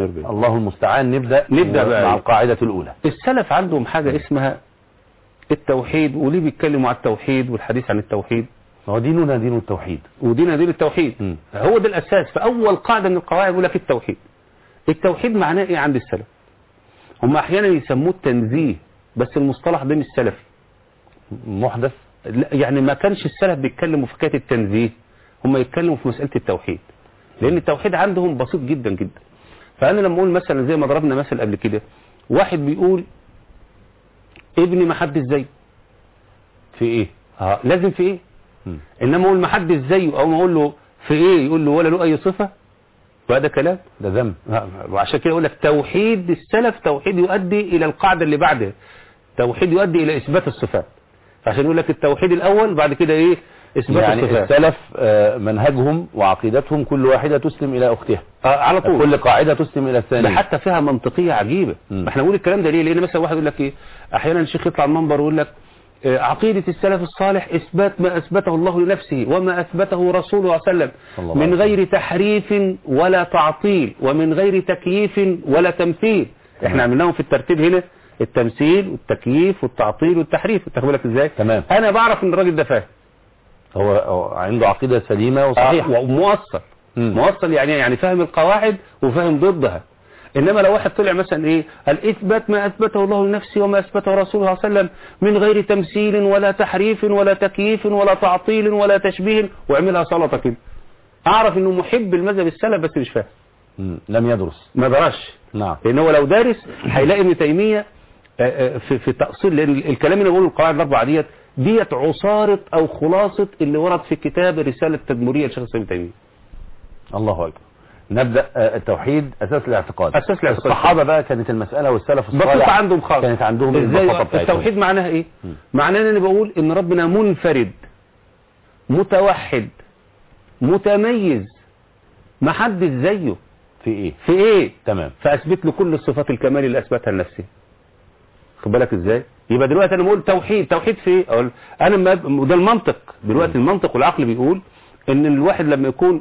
الله المستعان نبدأ نبدأ بقى. مع القاعدة الأولى السلف عندهم حاجة اسمها التوحيد وليه بيتكلموا على التوحيد والحديث عن التوحيد هو ديننا دين التوحيد ودينا دين التوحيد مم. هو ده الأساس فأول قاعدة من القواعد يقول لك التوحيد التوحيد معناه إيه عند السلف هم أحيانا يسموه التنزيه بس المصطلح ده مش سلفي محدث لا يعني ما كانش السلف بيتكلموا في حكايه التنزيه هم يتكلموا في مسألة التوحيد لأن التوحيد عندهم بسيط جدا جدا فأنا لما أقول مثلا زي ما ضربنا مثل قبل كده واحد بيقول ابني ما حدش زيه في ايه اه لازم في ايه مم. انما اقول ما حدش زيه او ما اقول له في ايه يقول له ولا له اي صفه وهذا كلام ده ذنب آه، وعشان كده اقول لك توحيد السلف توحيد يؤدي الى القاعده اللي بعدها توحيد يؤدي الى اثبات الصفات عشان يقول لك التوحيد الاول بعد كده ايه اثبات يعني الصفات السلف آه، منهجهم وعقيدتهم كل واحدة تسلم إلى أختها آه على طول كل قاعدة تسلم إلى ده الثانية حتى فيها منطقية عجيبة مم. ما احنا بنقول الكلام ده ليه لان مثلا واحد يقول لك ايه احيانا الشيخ يطلع المنبر ويقول لك آه، عقيدة السلف الصالح اثبات ما اثبته الله لنفسه وما اثبته رسوله صلى الله عليه وسلم صلى الله من عليه غير تحريف ولا تعطيل ومن غير تكييف ولا تمثيل احنا عملناهم في الترتيب هنا التمثيل والتكييف والتعطيل والتحريف انت بالك ازاي تمام. انا بعرف ان الراجل ده فاهم هو هو عنده عقيدة سليمة وصحيحة آه، وموصل مم. موصل يعني يعني فاهم القواعد وفاهم ضدها انما لو واحد طلع مثلا ايه الاثبات ما اثبته الله لنفسه وما اثبته رسوله صلى الله عليه وسلم من غير تمثيل ولا تحريف ولا تكييف ولا تعطيل ولا تشبيه وعملها سلطه كده اعرف انه محب المذهب السلف بس مش فاهم مم. لم يدرس ما درسش نعم لان هو لو دارس هيلاقي ابن تيميه آه، آه، في في تأصيل لان الكلام اللي بقوله القواعد الاربعه ديت ديت عصاره او خلاصه اللي ورد في كتاب الرساله التدمريه لشيخ الاسلام ابن تيميه الله أكبر نبدأ آه، التوحيد أساس الاعتقاد أساس الاعتقاد. الصحابة بقى كانت المسألة والسلف بسيطة الصالح عندهم خالص كانت عندهم ازاي البساطة بتاعتهم. التوحيد معناها ايه م. معناه ان انا بقول ان ربنا منفرد متوحد متميز ما حدش زيه في إيه في ايه تمام فاثبت له كل الصفات الكمال اللي اثبتها لنفسه خد بالك ازاي يبقى دلوقتي انا بقول توحيد توحيد في ايه اقول انا ما وده المنطق دلوقتي المنطق والعقل بيقول ان الواحد لما يكون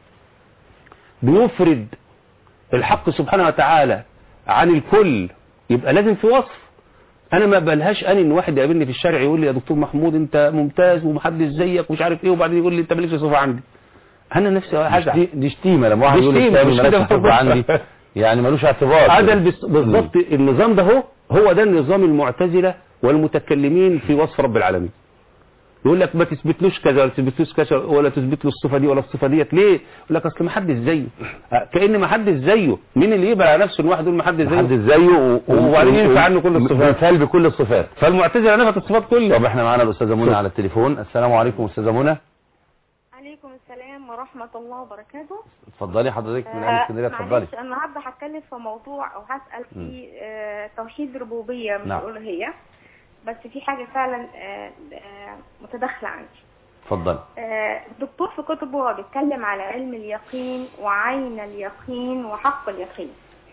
بيفرد الحق سبحانه وتعالى عن الكل يبقى لازم في وصف انا ما بلهاش اني ان واحد يقابلني في الشارع يقول لي يا دكتور محمود انت ممتاز ومحدش زيك ومش عارف ايه وبعدين يقول لي انت مالكش صفه عندي انا نفسي دي هزعل شتي- دي شتيمة لما واحد دي يقول شتيمة، الثاني مش مالكش كده صفة برضه. عندي يعني ملوش اعتبار هذا البس- بالضبط النظام ده هو هو ده النظام المعتزلة والمتكلمين في وصف رب العالمين يقول لك ما تثبتلوش كذا ولا تثبتلوش كذا ولا تثبت له الصفه دي ولا الصفه ديت ليه يقول لك اصل ما حدش زيه آه، كان ما حدش زيه مين اللي يبقى على نفسه ان واحد يقول ما حدش زيه حد زيه و- وبعدين ينفع عنه كل الصفات. مثال بكل الصفات فالمعتزله نفت الصفات كلها طب احنا معانا الاستاذه منى على التليفون السلام عليكم استاذه منى عليكم السلام ورحمة الله وبركاته اتفضلي حضرتك من اهل آه، اسكندريه اتفضلي معلش النهارده هتكلم في موضوع او هسأل في آه، توحيد ربوبية مش نعم. ألوهية بس في حاجة فعلا آه، آه، متداخلة عندي اتفضلي آه، الدكتور في كتبه هو بيتكلم على علم اليقين وعين اليقين وحق اليقين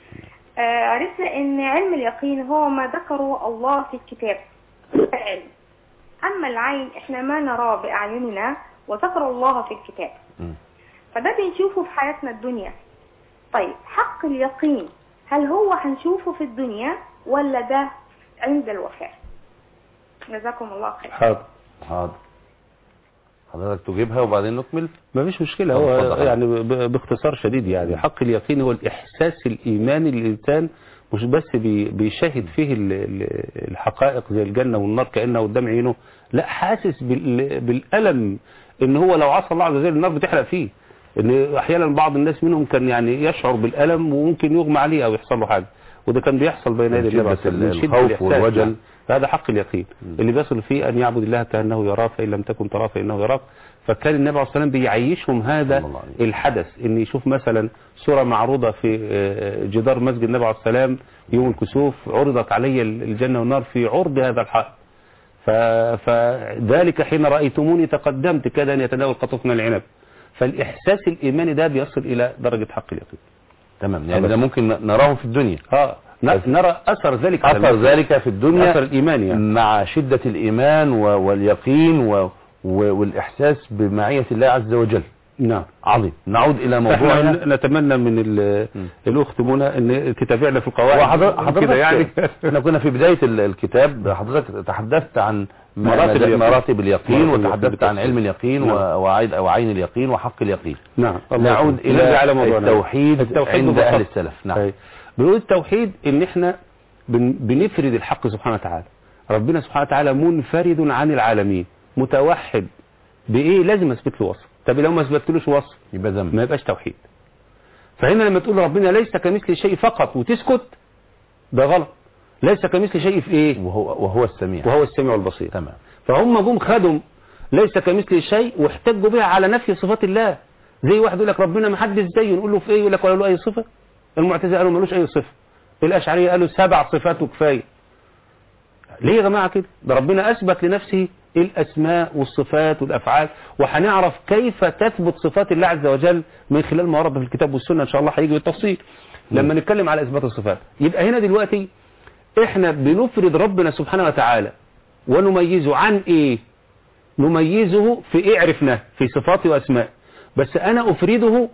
آه، عرفنا ان علم اليقين هو ما ذكره الله في الكتاب العلم اما العين احنا ما نراه باعيننا وذكر الله في الكتاب مم. فده بنشوفه في حياتنا الدنيا طيب حق اليقين هل هو هنشوفه في الدنيا ولا ده عند الوفاة جزاكم الله خير حاضر حاضر حضرتك تجيبها وبعدين نكمل ما فيش مشكلة طب هو اتفضل. يعني ب- باختصار شديد يعني حق اليقين هو الإحساس الإيماني للإنسان مش بس بي- بيشاهد فيه ال- ال- الحقائق زي الجنة والنار كأنها قدام عينه لا حاسس بال- بالألم إن هو لو عصى الله عز وجل النار بتحرق فيه إن أحيانا بعض الناس منهم كان يعني يشعر بالألم وممكن يغمى عليه أو يحصل له حاجة وده كان بيحصل بين يدي من الله شدة من شدة الخوف الإحساس والوجل. يعني. فهذا حق اليقين اللي بيصل فيه أن يعبد الله كأنه يراه فإن لم تكن تراه فإنه يراك فكان النبي عليه الصلاة والسلام بيعيشهم هذا صلى الله عليه وسلم. الحدث ان يشوف مثلا صورة معروضة في آه، جدار مسجد النبي عليه السلام يوم الكسوف عرضت علي الجنة والنار في عرض هذا الحق ف- فذلك حين رأيتموني تقدمت كاد أن يتناول قطف من العنب فالإحساس الإيماني ده بيصل إلى درجة حق اليقين تمام يعني ده ممكن نراه في الدنيا اه ن- نرى أثر ذلك على اثر النفس. ذلك في الدنيا أثر الإيمان يعني مع شدة الإيمان و- واليقين و- و- والإحساس بمعية الله عز وجل نعم عظيم نعود الى احنا موضوعنا نتمنى من ال- مم. الاخت منى ان تتابعنا في القواعد وحضر- حضرتك كده يعني احنا كنا في بداية ال- الكتاب حضرتك تحدثت عن م- مراتب مد- اليقين. مراتب اليقين مراتب وتحدثت اليقين عن علم اليقين نعم. و- وعين وعين اليقين وحق اليقين نعم الله نعود يكرمك. نرجع على الى موضوعنا. التوحيد, التوحيد عند ببساطة. اهل السلف نعم أي. بنقول التوحيد ان احنا بن- بنفرد الحق سبحانه وتعالى ربنا سبحانه وتعالى منفرد عن العالمين متوحد بايه لازم اثبت له وصف طب لو ما اثبتلوش وصف يبقى ذنب ما يبقاش توحيد فهنا لما تقول ربنا ليس كمثل شيء فقط وتسكت ده غلط ليس كمثل شيء في ايه وهو وهو السميع وهو السميع البصير تمام فهم جم خدوا ليس كمثل شيء واحتجوا بها على نفي صفات الله زي واحد يقول لك ربنا ما حدش زيه نقول له في ايه يقول لك ولا له اي صفه المعتزله قالوا ملوش اي صفه الاشعريه قالوا سبع صفات وكفايه ليه يا جماعه كده ده ربنا اثبت لنفسه الاسماء والصفات والافعال وهنعرف كيف تثبت صفات الله عز وجل من خلال ما ورد في الكتاب والسنه ان شاء الله هيجي بالتفصيل لما نتكلم على اثبات الصفات يبقى هنا دلوقتي احنا بنفرد ربنا سبحانه وتعالى ونميزه عن ايه نميزه في ايه عرفناه في صفاته واسماء بس انا افرده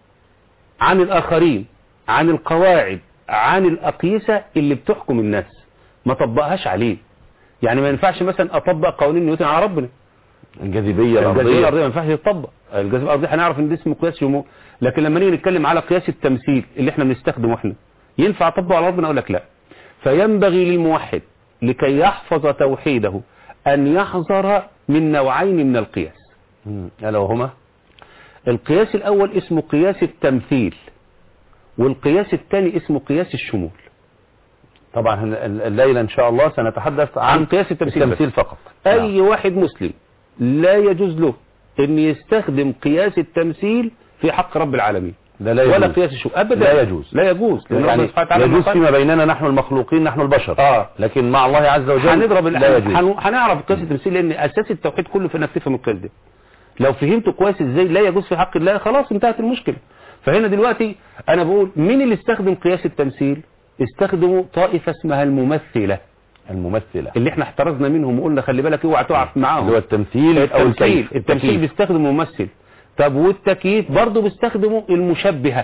عن الاخرين عن القواعد عن الاقيسة اللي بتحكم الناس ما طبقهاش عليه يعني ما ينفعش مثلا اطبق قوانين نيوتن على ربنا الجاذبية الجاذبيه الأرضية الارضيه ما ينفعش يتطبق الجاذبيه الارضيه هنعرف ان ده اسمه قياس شمول لكن لما نيجي نتكلم على قياس التمثيل اللي احنا بنستخدمه احنا ينفع اطبقه على ربنا اقول لك لا فينبغي للموحد لكي يحفظ توحيده ان يحذر من نوعين من القياس مم. ألا وهما القياس الاول اسمه قياس التمثيل والقياس الثاني اسمه قياس الشمول طبعا ال- ال- الليلة إن شاء الله سنتحدث عن عن قياس التمثيل بس. التمثيل فقط اي واحد مسلم لا يجوز له ان يستخدم قياس التمثيل في حق رب العالمين ده لا ولا يجوز. قياس الشمول ابدا لا يجوز. لا يجوز لأن ربنا يعني سبحانه وتعالى يجوز قال- فيما بيننا نحن المخلوقين نحن البشر اه لكن مع الله عز وجل هنضرب لا يجوز هن- هنعرف قياس التمثيل لان اساس التوحيد كله في انك تفهم القياس ده لو فهمت كويس ازاي لا يجوز في حق الله خلاص انتهت المشكله فهنا دلوقتي انا بقول مين اللي استخدم قياس التمثيل استخدموا طائفه اسمها الممثله الممثلة اللي احنا احترزنا منهم وقلنا خلي بالك اوعى تقع معاهم اللي هو التمثيل أو التمثيل الكيف التمثيل التكييف. بيستخدم ممثل طب والتكييف برضه بيستخدموا المشبهه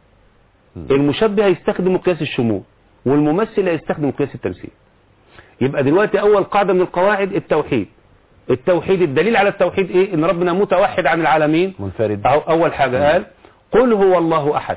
المشبهه يستخدموا قياس الشمول والممثل يستخدم قياس التمثيل يبقى دلوقتي اول قاعده من القواعد التوحيد التوحيد الدليل على التوحيد ايه ان ربنا متوحد عن العالمين منفرد أو اول حاجه قال قل هو الله احد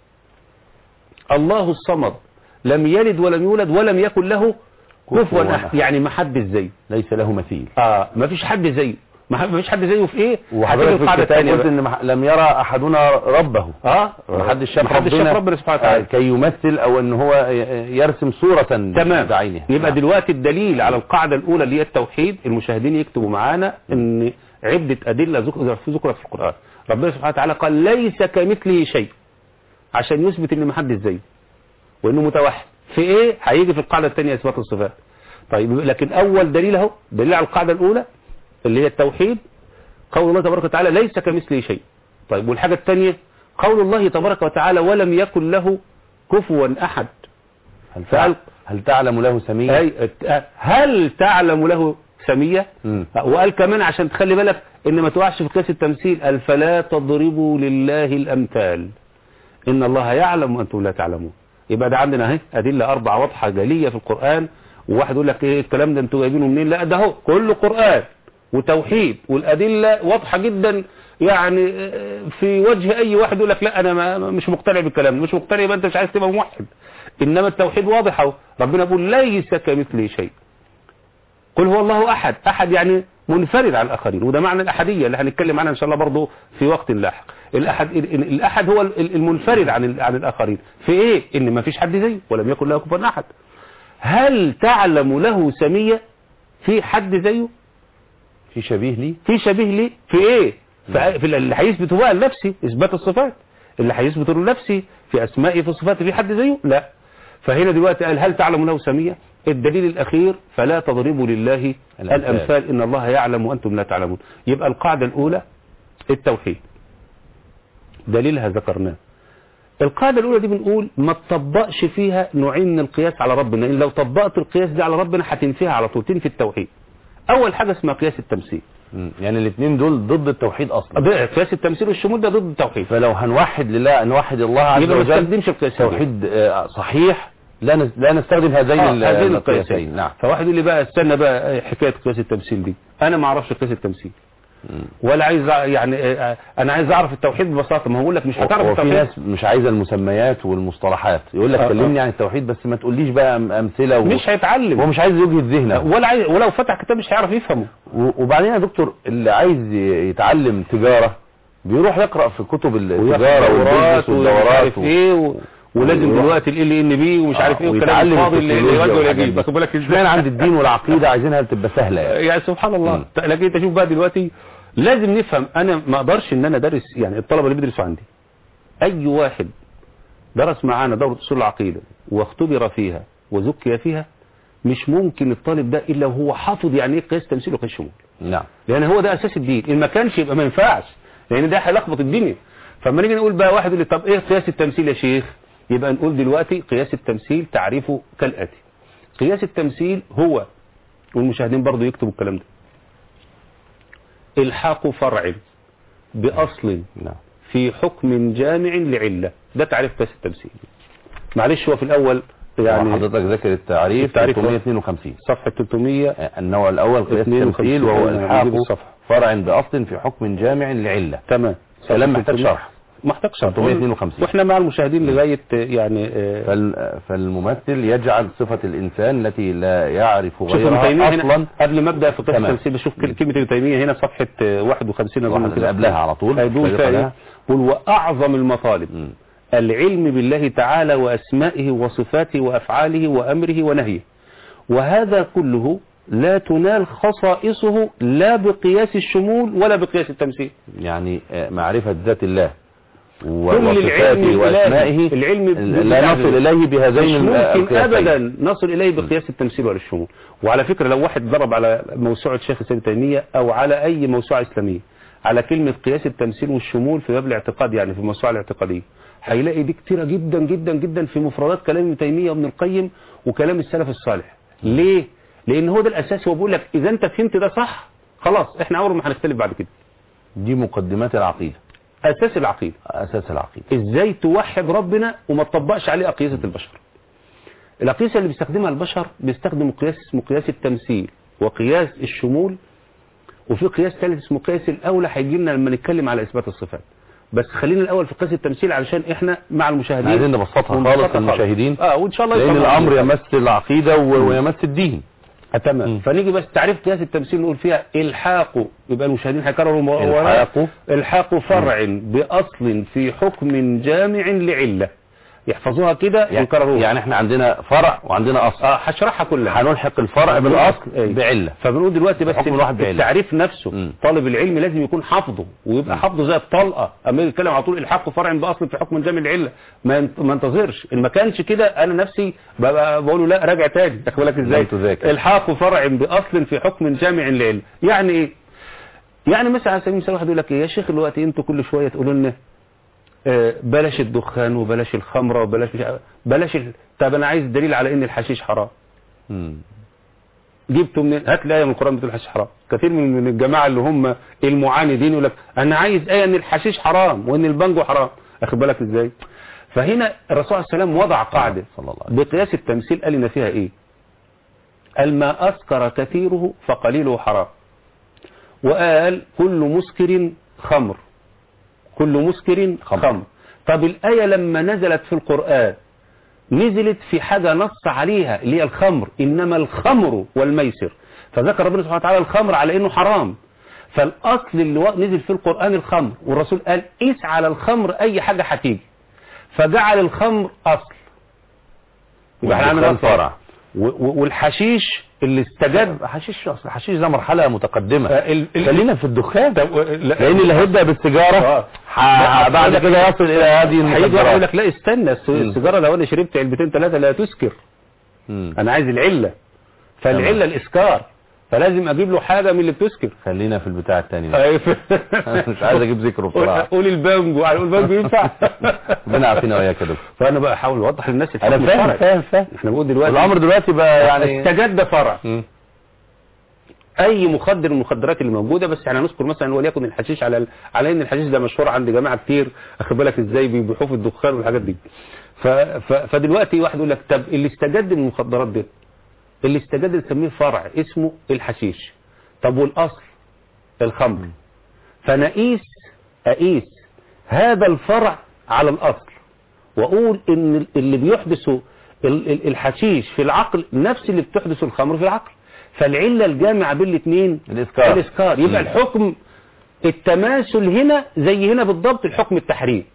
الله الصمد لم يلد ولم يولد ولم يكن له كفوا كفوا احد أحد. يعني ما حدش زيه ليس له مثيل اه ما فيش حد زيه ما فيش حد زيه في ايه وحضرتك هتيجي في القاعده الكتاب الثانيه قلت ان مح- لم يرى احدنا ربه اه محدش شاف محدش ربنا شاف ربنا سبحانه آه، وتعالى كي يمثل او ان هو ي- يرسم صورة تمام بعينها يبقى نعم. دلوقتي الدليل على القاعده الاولى اللي هي التوحيد المشاهدين يكتبوا معانا ان عده ادله ذكر- ذكرت في القران ربنا سبحانه وتعالى قال ليس كمثله شيء عشان يثبت ان ما حدش زيه وانه متوحد في ايه هيجي في القاعده الثانيه اثبات الصفات طيب لكن اول دليل اهو دليل على القاعده الاولى اللي هي التوحيد قول الله تبارك وتعالى ليس كمثله شيء طيب والحاجه الثانيه قول الله تبارك وتعالى ولم يكن له كفوا احد هل, تع... فقال- هل تعلم له سميع أي هل تعلم له سمية مم. وقال كمان عشان تخلي بالك ان ما توقعش في قياس التمثيل قال فلا تضربوا لله الامثال ان الله يعلم وانتم لا تعلمون يبقى ده عندنا اهي ادله اربعه واضحه جليه في القران وواحد يقول لك ايه الكلام ده انتوا جايبينه منين لا ده اهو كله قران وتوحيد والادله واضحه جدا يعني آه، في وجه اي واحد يقول لك لا انا ما مش مقتنع بالكلام ده مش مقتنع يبقى انت مش عايز تبقى موحد انما التوحيد واضح اهو ربنا بيقول ليس كمثله شيء قل هو الله احد احد يعني منفرد عن الاخرين وده معنى الاحديه اللي هنتكلم عنها ان شاء الله برضه في وقت لاحق الاحد ال- ال- الاحد هو ال- المنفرد عن ال- عن الاخرين في ايه ان ما فيش حد زيه ولم يكن له كفوا احد هل تعلم له سميه في حد زيه في شبيه لي في شبيه ليه في ايه في في اللي هيثبته بقى لنفسي اثبات الصفات اللي هيثبته لنفسي في اسمائي في صفاتي في حد زيه لا فهنا دلوقتي قال هل تعلم له سميه الدليل الاخير فلا تضربوا لله الأمثال. الامثال ان الله يعلم وانتم لا تعلمون يبقى القاعده الاولى التوحيد دليلها ذكرناه القاعده الاولى دي بنقول ما تطبقش فيها نوعين من القياس على ربنا لان لو طبقت القياس ده على ربنا هتنفيها على طول تنفي التوحيد اول حاجه اسمها قياس التمثيل مم. يعني الاثنين دول ضد التوحيد اصلا ده قياس التمثيل والشمول ده ضد التوحيد فلو هنوحد لله نوحد الله عز يبقى ما وجل نستخدمش القياسين توحيد آه، صحيح لا نس- لا نستخدم هذين آه، ال- هذين القياسين القياسين نعم فواحد يقول لي بقى استنى بقى حكايه قياس التمثيل دي انا ما اعرفش قياس التمثيل مم. ولا عايز أع- يعني آه، انا عايز اعرف التوحيد ببساطه ما هو يقول لك مش هتعرف وفي التوحيد ناس مش عايزه المسميات والمصطلحات يقول لك آه، كلمني آه. عن التوحيد بس ما تقوليش بقى أم- امثله و... مش هيتعلم هو مش عايز يوجد ذهنه ولا عايز ولو فتح كتاب مش هيعرف يفهمه و- وبعدين يا دكتور اللي عايز ي- يتعلم تجاره بيروح يقرا في كتب التجاره والبيزنس والدورات ومش والدورات عارف ايه و... ولازم ويروح- دلوقتي ال ان بي ومش عارف ايه والكلام ويتعلم الفاضي اللي اللي التكنولوجيا يودي ولا والحاجات يجيب دي. واخد بالك اشمعنى ازاي عند الدين والعقيده عايزينها تبقى سهله يعني يعني سبحان الله مم. لكن انت شوف بقى دلوقتي لازم نفهم انا ما اقدرش ان انا ادرس يعني الطلبه اللي بيدرسوا عندي اي واحد درس معانا دوره اصول العقيده واختبر فيها وزكي فيها مش ممكن الطالب ده الا وهو حافظ يعني ايه قياس تمثيل وقياس شمول نعم لان هو ده اساس الدين ان ما كانش يبقى ما ينفعش لان ده هيلخبط الدنيا فلما نيجي نقول بقى واحد يقول لي طب ايه قياس التمثيل يا شيخ يبقى نقول دلوقتي قياس التمثيل تعريفه كالاتي قياس التمثيل هو والمشاهدين برضو يكتبوا الكلام ده الحاق فرع باصل نعم في حكم جامع لعله ده تعريف قياس التمثيل معلش هو في الاول يعني يعني حضرتك ذاكر التعريف التعريف هو- 352 صفحه 300 النوع الاول قياس 52 التمثيل وهو نعم، الحاق نجيب الصفحة. فرع باصل في حكم جامع لعله تمام كلام محتاج شرح محتاج شرح 352. واحنا مع المشاهدين لغايه يعني آه، فال- فالممثل يجعل صفة الإنسان التي لا يعرف شوف ابن غيرها تيميه هنا أصلا قبل ما ابدا في قصه تمام. التمثيل بشوف كل- كلمه ابن تيميه هنا صفحه آه، 51 أظن واحد كده. قبلها على طول هيقول فيقول فيها لها. ايه يقول واعظم المطالب مم. العلم بالله تعالى واسمائه وصفاته وافعاله وامره ونهيه وهذا كله لا تنال خصائصه لا بقياس الشمول ولا بقياس التمثيل يعني آه، معرفة ذات الله و- كل العلم وصفاته الإلهي، وأسمائه العلم لا بتاع نصل إليه بهذين مش ال- ممكن القياسين. ابدا نصل اليه بقياس التمثيل ولا الشمول وعلى فكره لو واحد ضرب على موسوعه شيخ الاسلام ابن تيميه او على اي موسوعه اسلاميه على كلمه قياس التمثيل والشمول في باب الاعتقاد يعني في الموسوعه الاعتقاديه هيلاقي دي كتيره جدا جدا جدا في مفردات كلام ابن تيميه وابن القيم وكلام السلف الصالح ليه لان هو ده الاساس هو بيقول لك اذا انت فهمت ده صح خلاص احنا عمرنا ما هنختلف بعد كده دي مقدمات العقيدة اساس العقيده أساس العقيدة ازاي توحد ربنا وما تطبقش عليه اقيسه البشر الاقيسه اللي بيستخدمها البشر بيستخدموا قياس اسمه قياس التمثيل وقياس الشمول وفي قياس ثالث اسمه قياس الاولى هيجي لنا لما نتكلم على اثبات الصفات بس خلينا الاول في قياس التمثيل علشان احنا مع المشاهدين عايزين نبسطها ونبسطها خالص للمشاهدين اه وان شاء الله لأن يفهموا. الأمر يمس العقيدة و- ويمس الدين آه، تمام مم. فنيجي بس تعريف قياس التمثيل نقول فيها الحاق يبقى المشاهدين هيكرروا م- وراء. الحاق. الحاق فرع باصل في حكم جامع لعله يحفظوها كده يعني, ويكرروها يعني احنا عندنا فرع وعندنا أصل اه هشرحها كلها هنلحق الفرع بالأصل أي. بعلة فبنقول دلوقتي بس حكم الواحد بعلة. التعريف نفسه مم. طالب العلم لازم يكون حافظه ويبقى حافظه زي الطلقه اما يجي يتكلم على طول الحاق فرع باصل في حكم جامع العله ما ينت- ما انتظرش ان ما كانش كده انا نفسي ببقى بقول له لا راجع تاني تاخد بالك ازاي لم تذاكر. الحاق فرع باصل في حكم جامع العله يعني ايه يعني مثلا على سبيل المثال واحد يقول لك إيه، يا شيخ دلوقتي انتوا كل شويه تقولوا لنا آه، بلاش الدخان وبلاش الخمره وبلاش مش عارف- بلاش ال... طب انا عايز دليل على ان الحشيش حرام مم. جبته من هات لي ايه من القران بتقول الحشيش حرام كثير من من الجماعه اللي هم المعاندين يقول لك انا عايز ايه ان الحشيش حرام وان البنجو حرام اخد بالك ازاي فهنا الرسول عليه السلام وضع قاعده صلى الله عليه وسلم. بقياس التمثيل قال لنا فيها ايه قال ما اسكر كثيره فقليله حرام وقال كل مسكر خمر كل مسكر خمر. خمر طب الآية لما نزلت في القرآن نزلت في حاجة نص عليها اللي هي الخمر إنما الخمر والميسر فذكر ربنا سبحانه وتعالى الخمر على إنه حرام فالأصل اللي و- نزل في القرآن الخمر والرسول قال قيس على الخمر أي حاجة هتيجي فجعل الخمر أصل يبقى احنا عندنا والدخان فرع. و- و- والحشيش اللي استجاب حشيش أصل الحشيش ده مرحلة متقدمة آه، ال- ال- خلينا في الدخان طب- لا- لأن اللي هيبدأ بالسيجارة آه. ح- بعد كده يصل إلى هذه هيجي واحد يقول المخدرات لك لا استنى الس- السيجاره لو انا شربت علبتين ثلاثه لا تسكر مم. انا عايز العله فالعله الاسكار فلازم اجيب له حاجه من اللي بتسكر خلينا في البتاع التاني ده. مش عايز اجيب ذكره بصراحة قول البانجو قول البانجو ينفع ربنا يعافينا وإياك يا دكتور فانا بقى احاول اوضح للناس أنا الحكم فاهم الشرعي. فاهم فاهم احنا بنقول دلوقتي الأمر دلوقتي بقى يعني استجد فرع مم. اي مخدر من المخدرات اللي موجوده بس احنا هنذكر مثلا وليكن الحشيش على ال- على ان الحشيش ده مشهور عند جماعه كتير اخد بالك ازاي بيبيعوه في الدخان والحاجات دي ف ف فدلوقتي واحد يقول لك طب اللي استجد من المخدرات دي اللي استجد نسميه فرع اسمه الحشيش طب والاصل الخمر فانا اقيس اقيس هذا الفرع على الاصل واقول ان اللي بيحدثه ال- ال- الحشيش في العقل نفس اللي بتحدثه الخمر في العقل فالعله الجامعه بين الاثنين الإسكار. الاسكار يبقى مم. الحكم التماثل هنا زي هنا بالضبط الحكم التحريم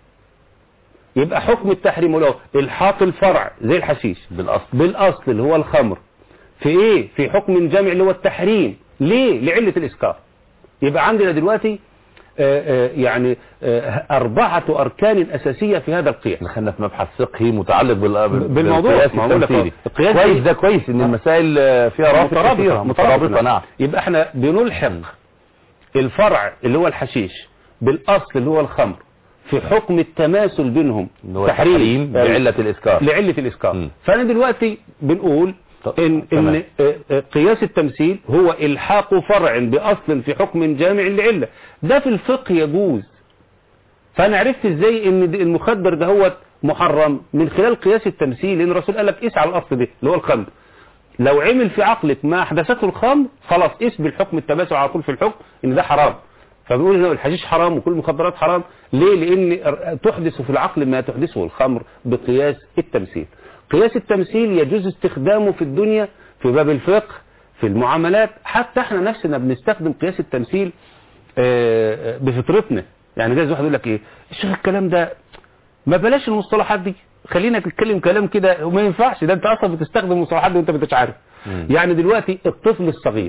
يبقى حكم التحريم له الحاق الفرع زي الحشيش بالاصل بالاصل اللي هو الخمر في ايه في حكم جامع اللي هو التحريم ليه لعله الاسكار يبقى عندنا دلوقتي آه، آه، يعني آه، أربعة أركان أساسية في هذا القياس دخلنا في مبحث فقهي متعلق بال... بالموضوع. بالقياس ما هو بقول لك التمثيلي أهو. القياس كويس دي- ده كويس ان المسائل آه، فيها روابط كثيرة مترابطة نعم يبقى احنا بنلحق الفرع اللي هو الحشيش بالأصل اللي هو الخمر في حكم التماثل بينهم اللي هو تحريم بعلة الإسكار لعلة الإسكار مم. فأنا دلوقتي بنقول ط- إن, تمام. إن آه، آه، قياس التمثيل هو إلحاق فرع بأصل في حكم جامع لعلة ده في الفقه يجوز فأنا عرفت إزاي إن د- المخدر ده هو محرم من خلال قياس التمثيل لأن الرسول قال لك قيس على الأصل ده اللي هو الخمر لو عمل في عقلك ما أحدثته الخمر خلاص قيس بالحكم التماثل على طول في الحكم إن ده حرام فبنقول إن الحشيش حرام وكل المخدرات حرام ليه لأن تحدث في العقل ما تحدثه الخمر بقياس التمثيل قياس التمثيل يجوز استخدامه في الدنيا في باب الفقه في المعاملات حتى احنا نفسنا بنستخدم قياس التمثيل آه، آه، بفطرتنا يعني جايز واحد يقول لك ايه الشيخ الكلام ده ما بلاش المصطلحات دي خلينا نتكلم كلام كده وما ينفعش ده انت اصلا بتستخدم المصطلحات دي وانت ما انتش عارف مم. يعني دلوقتي الطفل الصغير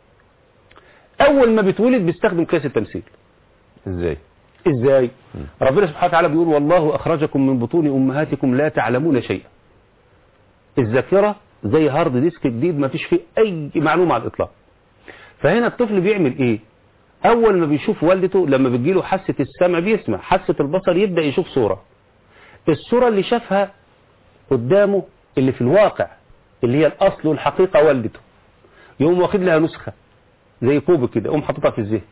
اول ما بيتولد بيستخدم قياس التمثيل ازاي ازاي ربنا سبحانه وتعالى بيقول والله اخرجكم من بطون امهاتكم لا تعلمون شيئا الذاكره زي هارد ديسك جديد ما فيش فيه اي معلومه على الاطلاق فهنا الطفل بيعمل ايه اول ما بيشوف والدته لما بتجيله حاسه السمع بيسمع حاسه البصر يبدا يشوف صوره الصوره اللي شافها قدامه اللي في الواقع اللي هي الاصل والحقيقه والدته يقوم واخد لها نسخه زي كوب كده يقوم حاططها في الذهن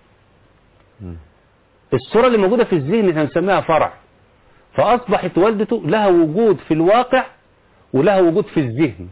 الصورة اللي موجودة في الذهن احنا هنسميها فرع فأصبحت والدته لها وجود في الواقع ولها وجود في الذهن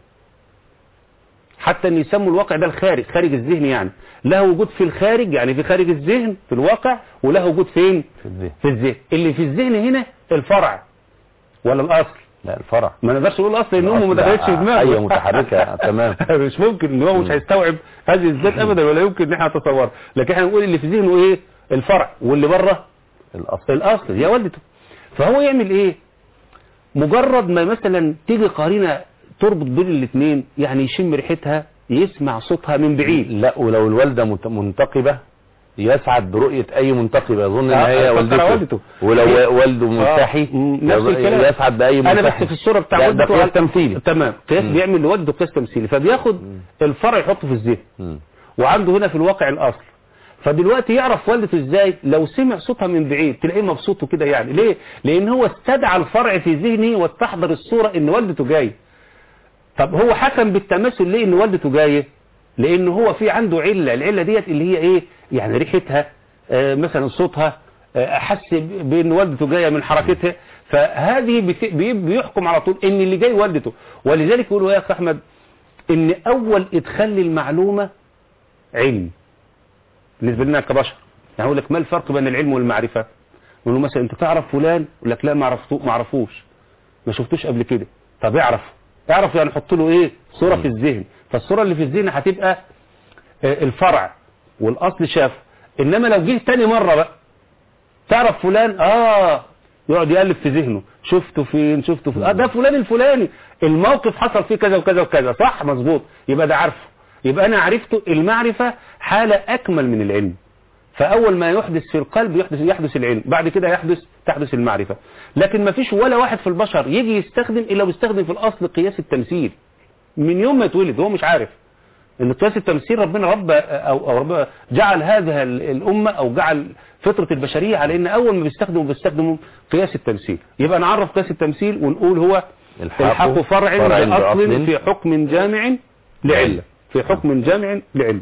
حتى ان يسموا الواقع ده الخارج خارج الذهن يعني لها وجود في الخارج يعني في خارج الذهن في الواقع ولها وجود فين في الذهن في الذهن اللي في الذهن هنا الفرع ولا الاصل لا الفرع ما نقدرش نقول الاصل ان امه ما الأصل دخلتش في دماغه أيوة متحركة تمام مش ممكن ان هو مش هيستوعب هذه الذات ابدا ولا يمكن ان احنا نتصورها لكن احنا نقول اللي في ذهنه ايه الفرع واللي بره الأصل الاصل هي والدته فهو يعمل ايه مجرد ما مثلا تيجي قرينه تربط بين الاثنين يعني يشم ريحتها يسمع صوتها من بعيد لا ولو الوالدة مت- منتقبة يسعد برؤية أي منتقبة يظن إن آه، هي فكر والدته والدته. ولو هي- والده مستحي مم، نفس يبقى الكلام. يسعد بأي انا مستحي بس في الصوره بتاع ده- ده والدته قياس تمثيلي تمام قياس مم. بيعمل لوالده قياس تمثيلي فبياخد الفرع يحطه في الذهن مم. وعنده هنا في الواقع الاصل فدلوقتي يعرف والدته ازاي لو سمع صوتها من بعيد تلاقيه مبسوط كده يعني ليه لان هو استدعى الفرع في ذهنه واستحضر الصوره ان والدته جاي طب هو حكم بالتماثل ليه ان والدته جايه لان هو في عنده عله العله ديت اللي هي ايه يعني ريحتها آه مثلا صوتها آه حس بان والدته جايه من حركتها فهذه بت- بي- بيحكم على طول ان اللي جاي والدته ولذلك يقولوا يا اخ احمد ان اول ادخال للمعلومه علم بالنسبه لنا كبشر يعني اقول لك ما الفرق بين العلم والمعرفه يقول له مثلا انت تعرف فلان يقول لك لا ما عرفتو ما اعرفوش ما شفتوش قبل كده طب اعرف اعرف يعني حط له ايه صوره في الذهن فالصوره اللي في الذهن هتبقى آه، الفرع والاصل شافه انما لو جه تاني مره بقى تعرف فلان اه يقعد يقلب في ذهنه شفته فين شفته فين اه ده فلان الفلاني الموقف حصل فيه كذا وكذا وكذا صح مظبوط يبقى ده عارفه يبقى انا عرفته المعرفة حالة اكمل من العلم فاول ما يحدث في القلب يحدث يحدث العلم بعد كده يحدث تحدث المعرفة لكن ما فيش ولا واحد في البشر يجي يستخدم الا بيستخدم في الاصل قياس التمثيل من يوم ما يتولد هو مش عارف ان قياس التمثيل ربنا رب او او رب جعل هذا ال- الامه او جعل فطره البشريه على ان اول ما بيستخدموا بيستخدموا قياس التمثيل يبقى نعرف قياس التمثيل ونقول هو الحق الحق فرع فرع باصل بأصل في حكم جامع لعله في حكم جامع لعله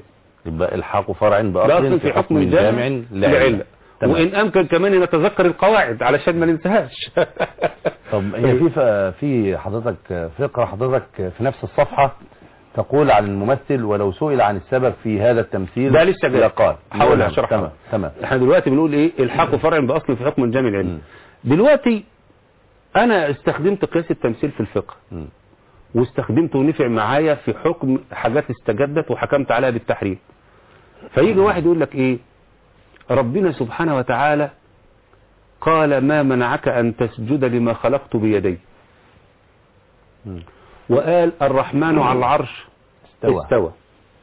يبقى الحاق فرع ده باصل اصل في حكم الجامع لعلة تمام. وان امكن كمان ان نتذكر القواعد علشان ما ننساهاش طب هي في ف- في حضرتك فقره حضرتك في نفس الصفحه تقول عن الممثل ولو سئل عن السبب في هذا التمثيل ده لسه جاي. لقال حاول نعم، أشرحها. تمام تمام احنا دلوقتي بنقول ايه الحاق فرع باصل في حكم الجامع العلمي مم. دلوقتي انا استخدمت قياس التمثيل في الفقه مم. واستخدمته ونفع معايا في حكم حاجات استجدت وحكمت عليها بالتحريم فيجي واحد يقول لك ايه ربنا سبحانه وتعالى قال ما منعك ان تسجد لما خلقت بيدي مم. وقال الرحمن على العرش استوى. استوى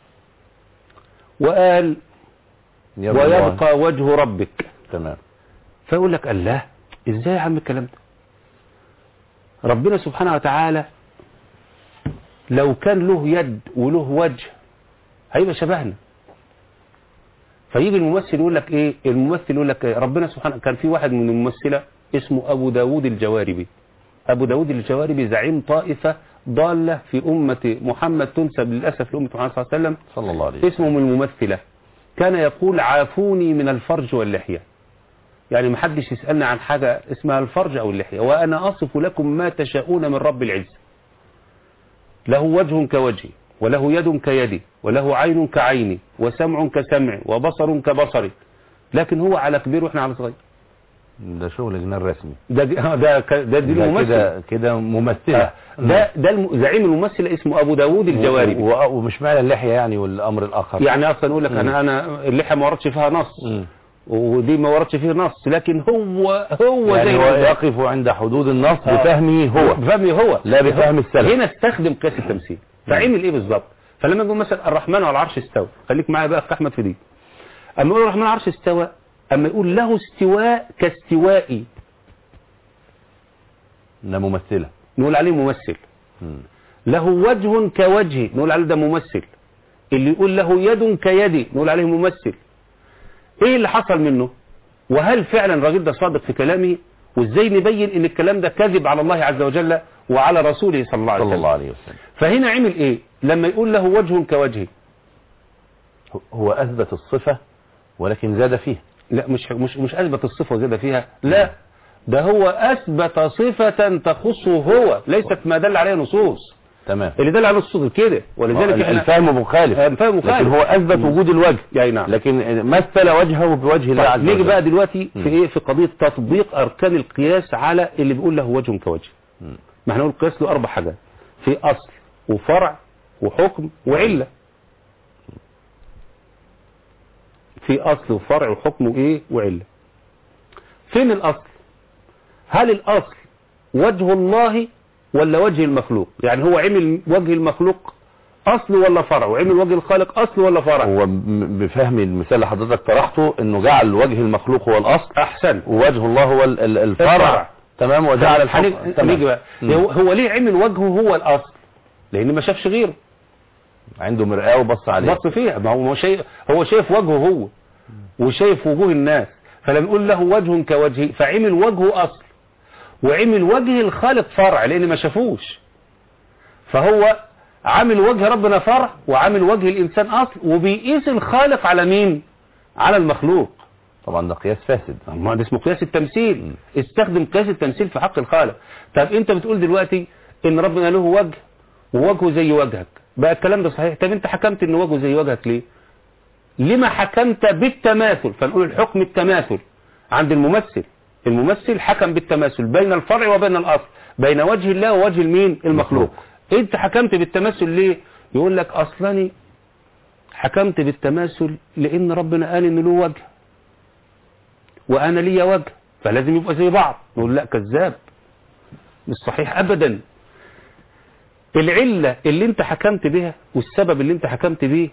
وقال يد الله. ويبقى وجه ربك تمام فيقول لك الله ازاي يا عم الكلام ده ربنا سبحانه وتعالى لو كان له يد وله وجه هيبقى شبهنا فيجي الممثل يقول لك ايه الممثل يقول لك إيه؟ ربنا سبحانه كان في واحد من الممثلة اسمه ابو داود الجواربي ابو داود الجواربي زعيم طائفة ضالة في أمة محمد تنسب للأسف لأمة محمد صلى الله عليه وسلم صلى الله عليه وسلم اسمه من الممثلة كان يقول عافوني من الفرج واللحية يعني محدش يسألني عن حاجة اسمها الفرج أو اللحية وأنا أصف لكم ما تشاءون من رب العزة له وجه كوجهي وله يد كيدي وله عين كعيني وسمع كسمعي وبصر كبصري لكن هو على كبير واحنا على صغير ده شغل جنان رسمي ده دي ده ده, ده دي ده الممثل كده كده ممثلة ده ده الم- زعيم الممثل اسمه ابو داوود الجواربي و- و- ومش معنى اللحية يعني والأمر الآخر يعني اصلا يقول لك انا انا اللحيه ما وردش فيها نص مم. ودي ما وردش فيه نص لكن هو هو يعني زي هو ما هو. يقف عند حدود النص آه. بفهمه هو بفهمي هو لا بفهم السلف. هنا استخدم قياس التمثيل فعمل ايه بالظبط فلما يقول مثلا الرحمن على العرش استوى خليك معايا بقى في احمد في دي اما يقول الرحمن على العرش استوى اما يقول له استواء كاستوائي ده ممثلة نقول عليه ممثل مم. له وجه كوجهي نقول عليه ده ممثل اللي يقول له يد كيدي نقول عليه ممثل ايه اللي حصل منه وهل فعلا الراجل ده صادق في كلامه وازاي نبين ان الكلام ده كذب على الله عز وجل وعلى رسوله صلى الله عليه صلى وسلم الله عليه وسلم فهنا عمل ايه لما يقول له وجه كوجهي هو أثبت الصفة ولكن زاد فيه لا مش مش مش اثبت الصفه وزاد فيها لا ده هو اثبت صفه تخصه هو ليست ما دل عليه نصوص تمام اللي دل عليه نصوص كده ولذلك ال- احنا الفهم مخالف الفهم مخالف. لكن هو أثبت وجود الوجه يعني نعم لكن مثل وجهه بوجه الله عز طيب نيجي وجل بقى دلوقتي مم. في ايه في قضيه تطبيق اركان القياس على اللي بيقول له وجه كوجه مم. ما احنا نقول القياس له اربع حاجات في اصل وفرع وحكم وعله في اصل وفرع وحكم وايه وعله فين الاصل هل الاصل وجه الله ولا وجه المخلوق يعني هو عمل وجه المخلوق اصل ولا فرع وعمل وجه الخالق اصل ولا فرع هو م- بفهم المثال اللي حضرتك طرحته انه جعل وجه المخلوق هو الاصل احسن ووجه الله هو ال- ال- الفرع الفرع. تمام وجعل الحكم هنيجي تمام. نيجي بقى مم. هو, هو ليه عمل وجهه هو الاصل لان ما شافش غيره عنده مرآة وبص عليه بص فيها ما هو شايف هو شايف وجهه هو وشايف وجوه الناس فلما يقول له وجه كوجهه فعمل وجهه اصل وعمل وجه الخالق فرع لان ما شافوش فهو عامل وجه ربنا فرع وعامل وجه الانسان اصل وبيقيس الخالق على مين على المخلوق طبعا ده قياس فاسد ما ده اسمه قياس التمثيل استخدم قياس التمثيل في حق الخالق طب انت بتقول دلوقتي ان ربنا له وجه ووجهه زي وجهك بقى الكلام ده صحيح طب انت حكمت ان وجهه زي وجهك ليه لما حكمت بالتماثل فنقول الحكم التماثل عند الممثل الممثل حكم بالتماثل بين الفرع وبين الاصل بين وجه الله ووجه المين المخلوق انت حكمت بالتماثل ليه يقول لك اصلني حكمت بالتماثل لان ربنا قال ان له وجه وانا لي وجه فلازم يبقى زي بعض نقول لا كذاب مش صحيح ابدا العلة اللي انت حكمت بها والسبب اللي انت حكمت بيه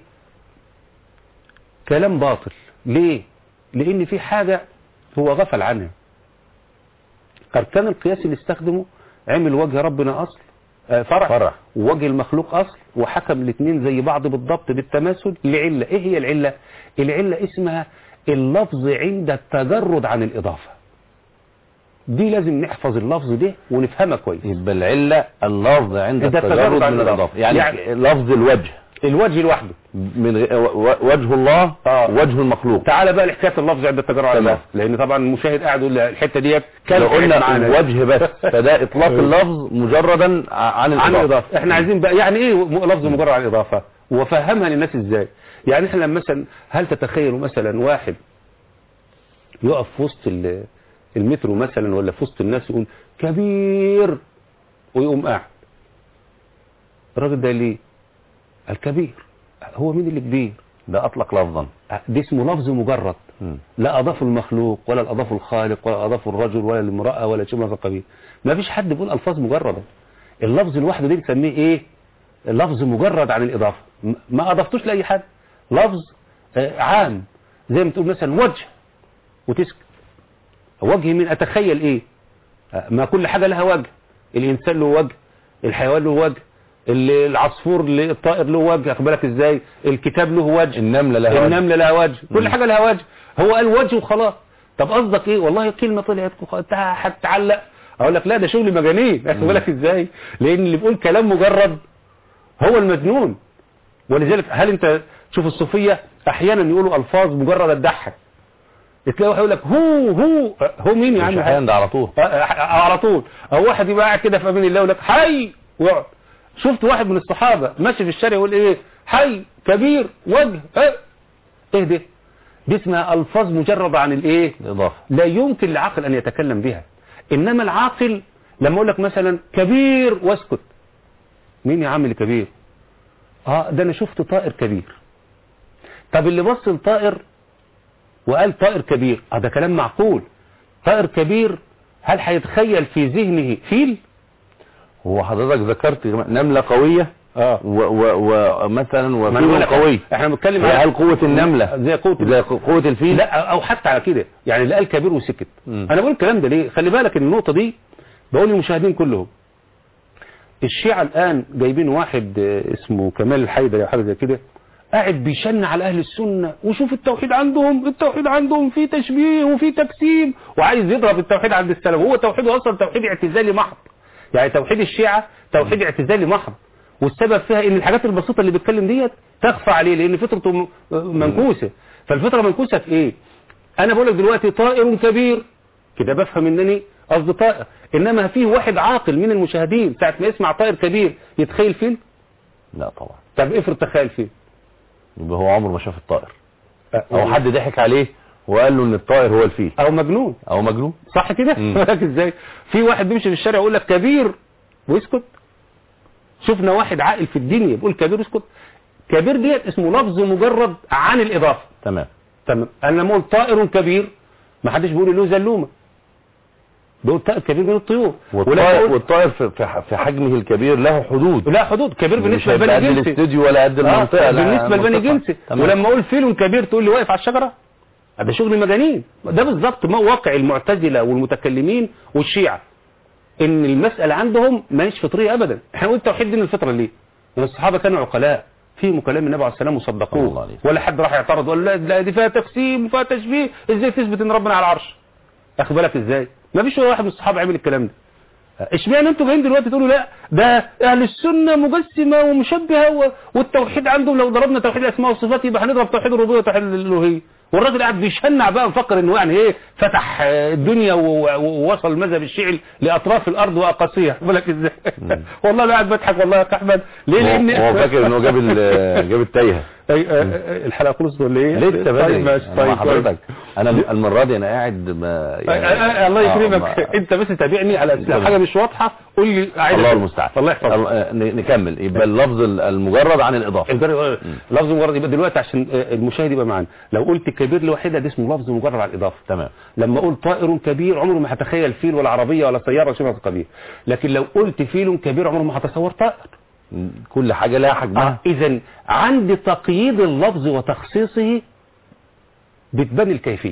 كلام باطل ليه لان في حاجة هو غفل عنها اركان القياس اللي استخدمه عمل وجه ربنا اصل آه، فرع, فرع. ووجه المخلوق اصل وحكم الاثنين زي بعض بالضبط بالتماثل لعلة ايه هي العلة العلة اسمها اللفظ عند التجرد عن الاضافة دي لازم نحفظ اللفظ ده ونفهمها كويس يبقى العلة اللفظ عند ده التجرد التجرد عن من الإضافة. الإضافة يعني, يعني- لفظ الوجه الوجه لوحده من غ- و- و- وجه الله آه. وجه المخلوق تعالى بقى لحكايه اللفظ عند التجرع على تمام. اللفظ لان طبعا المشاهد قاعد يقول لا، الحته ديت كان لو قلنا معانا. الوجه بس فده اطلاق اللفظ مجردا ع- عن عن الاضافه الاضافه احنا عايزين بقى يعني ايه م- لفظ مجرد عن الاضافه وفهمها للناس ازاي يعني احنا لما مثلا هل تتخيلوا مثلا واحد يقف في وسط ال- المترو مثلا ولا في وسط الناس يقول كبير ويقوم قاعد الراجل ده ليه الكبير هو مين اللي كبير ده اطلق لفظا ده اسمه لفظ مجرد مم. لا أضاف المخلوق ولا أضاف الخالق ولا أضاف الرجل ولا الامرأة ولا شيء من هذا القبيل ما فيش حد بيقول ألفاظ مجردة اللفظ لوحده دي بنسميه إيه لفظ مجرد عن الإضافة م- ما أضفتوش لأي حد لفظ آه، عام زي ما تقول مثلا وجه وتسكت وجه من أتخيل إيه آه، ما كل حاجة لها وجه الإنسان له وجه الحيوان له وجه ال- العصفور له- الطائر له وجه أخد بالك إزاي الكتاب له وجه النمله لها وجه. النملة لها وجه كل مم. حاجة لها وجه هو قال وجه وخلاص طب قصدك ايه والله كلمة طلعت وخ- انت هتعلق اقول لك لا ده شغل مجانين اخد بالك ازاي لان اللي بيقول كلام مجرد هو المجنون ولذلك هل انت شوف الصوفية احيانا يقولوا الفاظ مجرد تضحك تلاقي واحد يقول لك هو هو هو مين يا مش عم احيانا ده على طول آه، آه، على طول او واحد يبقى قاعد كده في امان الله يقول لك حي ويقعد شفت واحد من الصحابه ماشي في الشارع يقول ايه حي كبير وجه ايه ايه ده دي اسمها الفاظ مجرده عن الايه الاضافه لا يمكن للعقل ان يتكلم بها انما العاقل لما اقول لك مثلا كبير واسكت مين يا عم اللي كبير اه ده انا شفت طائر كبير طب اللي بص لطائر وقال طائر كبير اه ده كلام معقول طائر كبير هل هيتخيل في ذهنه فيل هو حضرتك ذكرت نمله قويه اه و- و- ومثلا ما أنا بقول وفيل لك قوي احنا بنتكلم هي على هل قوه النمله زي قوه زي قوه الفيل لا او حتى على كده يعني اللي قال كبير وسكت مم. انا بقول الكلام ده ليه خلي بالك ان النقطه دي بقول للمشاهدين كلهم الشيعة الان جايبين واحد آه، اسمه كمال الحيدري او حاجه زي كده قاعد بيشن على اهل السنه وشوف التوحيد عندهم التوحيد عندهم فيه تشبيه وفيه تجسيم وعايز يضرب التوحيد عند السلف هو توحيده اصلا توحيد اعتزالي محض يعني توحيد الشيعة توحيد اعتزالي محض والسبب فيها ان الحاجات البسيطه اللي بيتكلم ديت تخفى عليه لان فطرته م- منكوسه فالفطره منكوسه في ايه انا بقول لك دلوقتي طائر كبير كده بفهم انني قصدي طائر انما فيه واحد عاقل من المشاهدين ساعه ما يسمع طائر كبير يتخيل فيل لا طبعا طب افرض تخيل فيل يبقى هو عمره ما شاف الطائر أه، او حد ضحك عليه وقال له ان الطائر هو الفيل او مجنون او مجنون صح كده مم. بالك ازاي في واحد بيمشي في الشارع يقول لك كبير ويسكت شفنا واحد عاقل في الدنيا بيقول كبير ويسكت كبير ديت اسمه لفظ مجرد عن الاضافه تمام تمام انا لما اقول طائر كبير ما حدش بيقول له زلومه بيقول طائر كبير من الطيور ولما والطائر, أقول- والطائر في, في, في حجمه الكبير له حدود لا حدود كبير مش بالنسبه هيبقى لبني قد جنسي الاستوديو ولا قد المنطقه آه لا، بالنسبه لبني منطقة. جنسي تمام. ولما اقول فيل كبير تقول لي واقف على الشجره ده شغل مجانين ده بالظبط ما واقع المعتزله والمتكلمين والشيعه ان المساله عندهم ماهيش فطريه ابدا احنا قلنا التوحيد دين الفطره ليه لان الصحابه كانوا عقلاء فيهم كلام النبي عليه السلام صلى الله وصدقوه عليه وسلم. ولا حد راح يعترض ولا لا لا دي فيها تقسيم وفيها تشبيه ازاي تثبت ان ربنا على العرش اخد بالك ازاي ما فيش ولا واحد من الصحابه عمل الكلام ده اشمعنى انتوا جايين دلوقتي تقولوا لا ده اهل السنه مجسمه ومشبهه و- والتوحيد عندهم لو ضربنا توحيد الاسماء والصفات يبقى هنضرب توحيد الربوبيه وتوحيد الالوهيه والراجل قاعد بيشنع بقى مفكر انه يعني ايه فتح آه، الدنيا و- و- ووصل المذهب الشيعي لاطراف الارض واقاصيها خد بالك ازاي والله انا قاعد بضحك والله يا احمد ليه لان هو هو فاكر انه جاب ال- جاب التايهه أي- آه، آه، الحلقه خلصت ولا ايه لسه بدري طيب ماشي أنا مع طيب حضرتك انا المره دي انا قاعد ما آه، آه، الله آه، يكرمك ما- انت بس تابعني على أسئلة. تمام. حاجه مش واضحه قول لي عايز الله أفهم. المستعان الله يحفظك آه، ن- نكمل يبقى اللفظ المجرد عن الاضافه الجر- لفظ مجرد يبقى دلوقتي عشان آه، المشاهد يبقى معانا لو قلت كبير لوحدها ده اسمه لفظ مجرد على الاضافه تمام لما اقول طائر كبير عمره ما هتخيل فيل ولا عربيه ولا سياره شبه القبيل لكن لو قلت فيل كبير عمره ما هتصور طائر كل حاجه لها حجمها اذا عند تقييد اللفظ وتخصيصه بتبان الكيفيه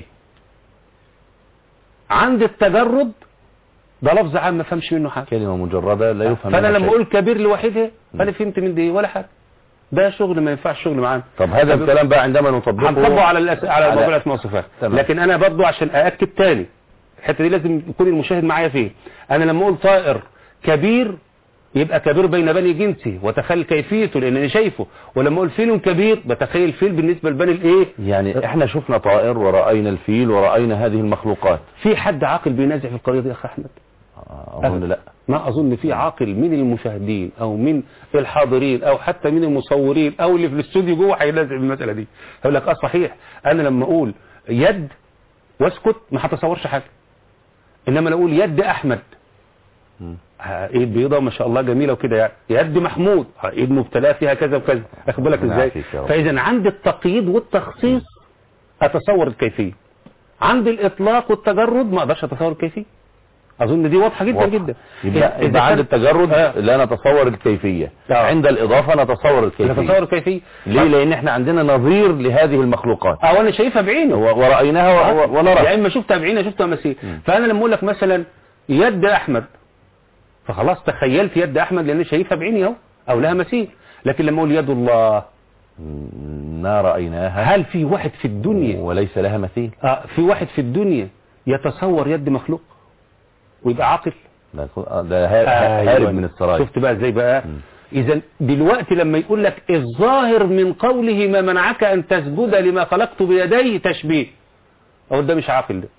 عند التجرد ده لفظ عام ما فهمش منه حاجه كلمه مجرده لا يفهم فانا منها لما شيء. اقول كبير لوحدها فانا فهمت من دي ولا حاجه ده شغل ما ينفعش شغل معانا طب هذا الكلام بقى عندما نطبقه هنطبقه على الأس... على على- موضوع الاسماء والصفات تمام. لكن انا برضو عشان ااكد تاني الحته دي لازم يكون المشاهد معايا فيه انا لما اقول طائر كبير يبقى كبير بين بني جنسه وتخيل كيفيته لان انا شايفه ولما اقول فيل كبير بتخيل فيل بالنسبه لبني الايه يعني احنا شفنا طائر ورأينا الفيل ورأينا هذه المخلوقات في حد عاقل بينازع في القضيه دي يا اخي احمد اظن لا ما اظن في عاقل من المشاهدين او من الحاضرين او حتى من المصورين او اللي في الاستوديو جوه هينازع في المساله دي هيقول لك اه صحيح انا لما اقول يد واسكت ما هتصورش حاجه انما لو اقول يد احمد مم. ها، ايد بيضاء ما شاء الله جميله وكده يعني يد محمود ها، ايد مبتلاه فيها كذا وكذا اخد بالك ربنا ازاي يعافيك يا رب. فاذا عند التقييد والتخصيص اتصور الكيفيه عند الاطلاق والتجرد ما اقدرش اتصور الكيفيه اظن دي واضحه جدا واضحة. جدا يبقى, إذا يبقى عند كان- التجرد آه. لا نتصور الكيفية آه. عند الإضافة نتصور الكيفية نتصور الكيفيه ليه لأن احنا عندنا نظير لهذه المخلوقات او انا شايفها بعيني و- ورأيناها و- و- ونرى يا اما شفتها بعيني شفتها مسيح مم. فانا لما اقول لك مثلا يد احمد فخلاص تخيلت يد احمد لان شايفها بعيني اهو او لها مثيل لكن لما اقول يد الله مم، ما رأيناها هل في واحد في الدنيا وليس لها مثيل آه في واحد في الدنيا يتصور يد مخلوق ويبقى عاقل ده ده ها- هارب أيوة. من السرايا شفت بقى ازاي بقى مم. اذا دلوقتي لما يقول لك الظاهر من قوله ما منعك ان تسجد لما خلقت بيدي تشبيه او ده مش عاقل ده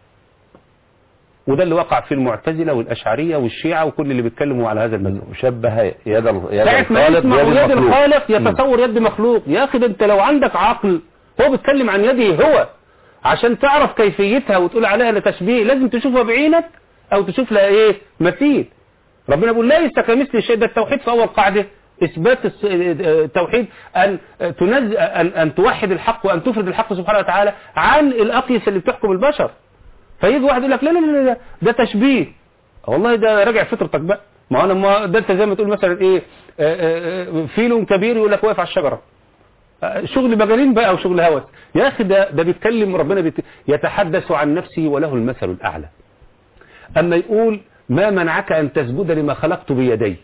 وده اللي وقع في المعتزله والاشعريه والشيعه وكل اللي بيتكلموا على هذا المذهب شبه يد ال- يد ساعة ما الخالق يسمع بيد يد المخلوق الخالق يتصور يد مخلوق يا اخي ده انت لو عندك عقل هو بيتكلم عن يده هو عشان تعرف كيفيتها وتقول عليها ده تشبيه لازم تشوفها بعينك او تشوف لها ايه مثيل ربنا بيقول ليس كمثل شيء ده التوحيد في اول قاعده اثبات الس- التوحيد ان تنزل ان, أن توحد الحق وان تفرد الحق سبحانه وتعالى عن الاقيس اللي بتحكم البشر فيجي واحد يقول لك لا لا لا لا ده تشبيه والله ده راجع فطرتك بقى ما انا ما ده انت زي ما تقول مثلا ايه آه، آه، آه، فيل كبير يقول لك واقف على الشجره آه، شغل مجانين بقى او شغل هوس يا اخي ده ده بيتكلم ربنا بيت... يتحدث عن نفسه وله المثل الاعلى اما يقول ما منعك ان تسجد لما خلقت بيدي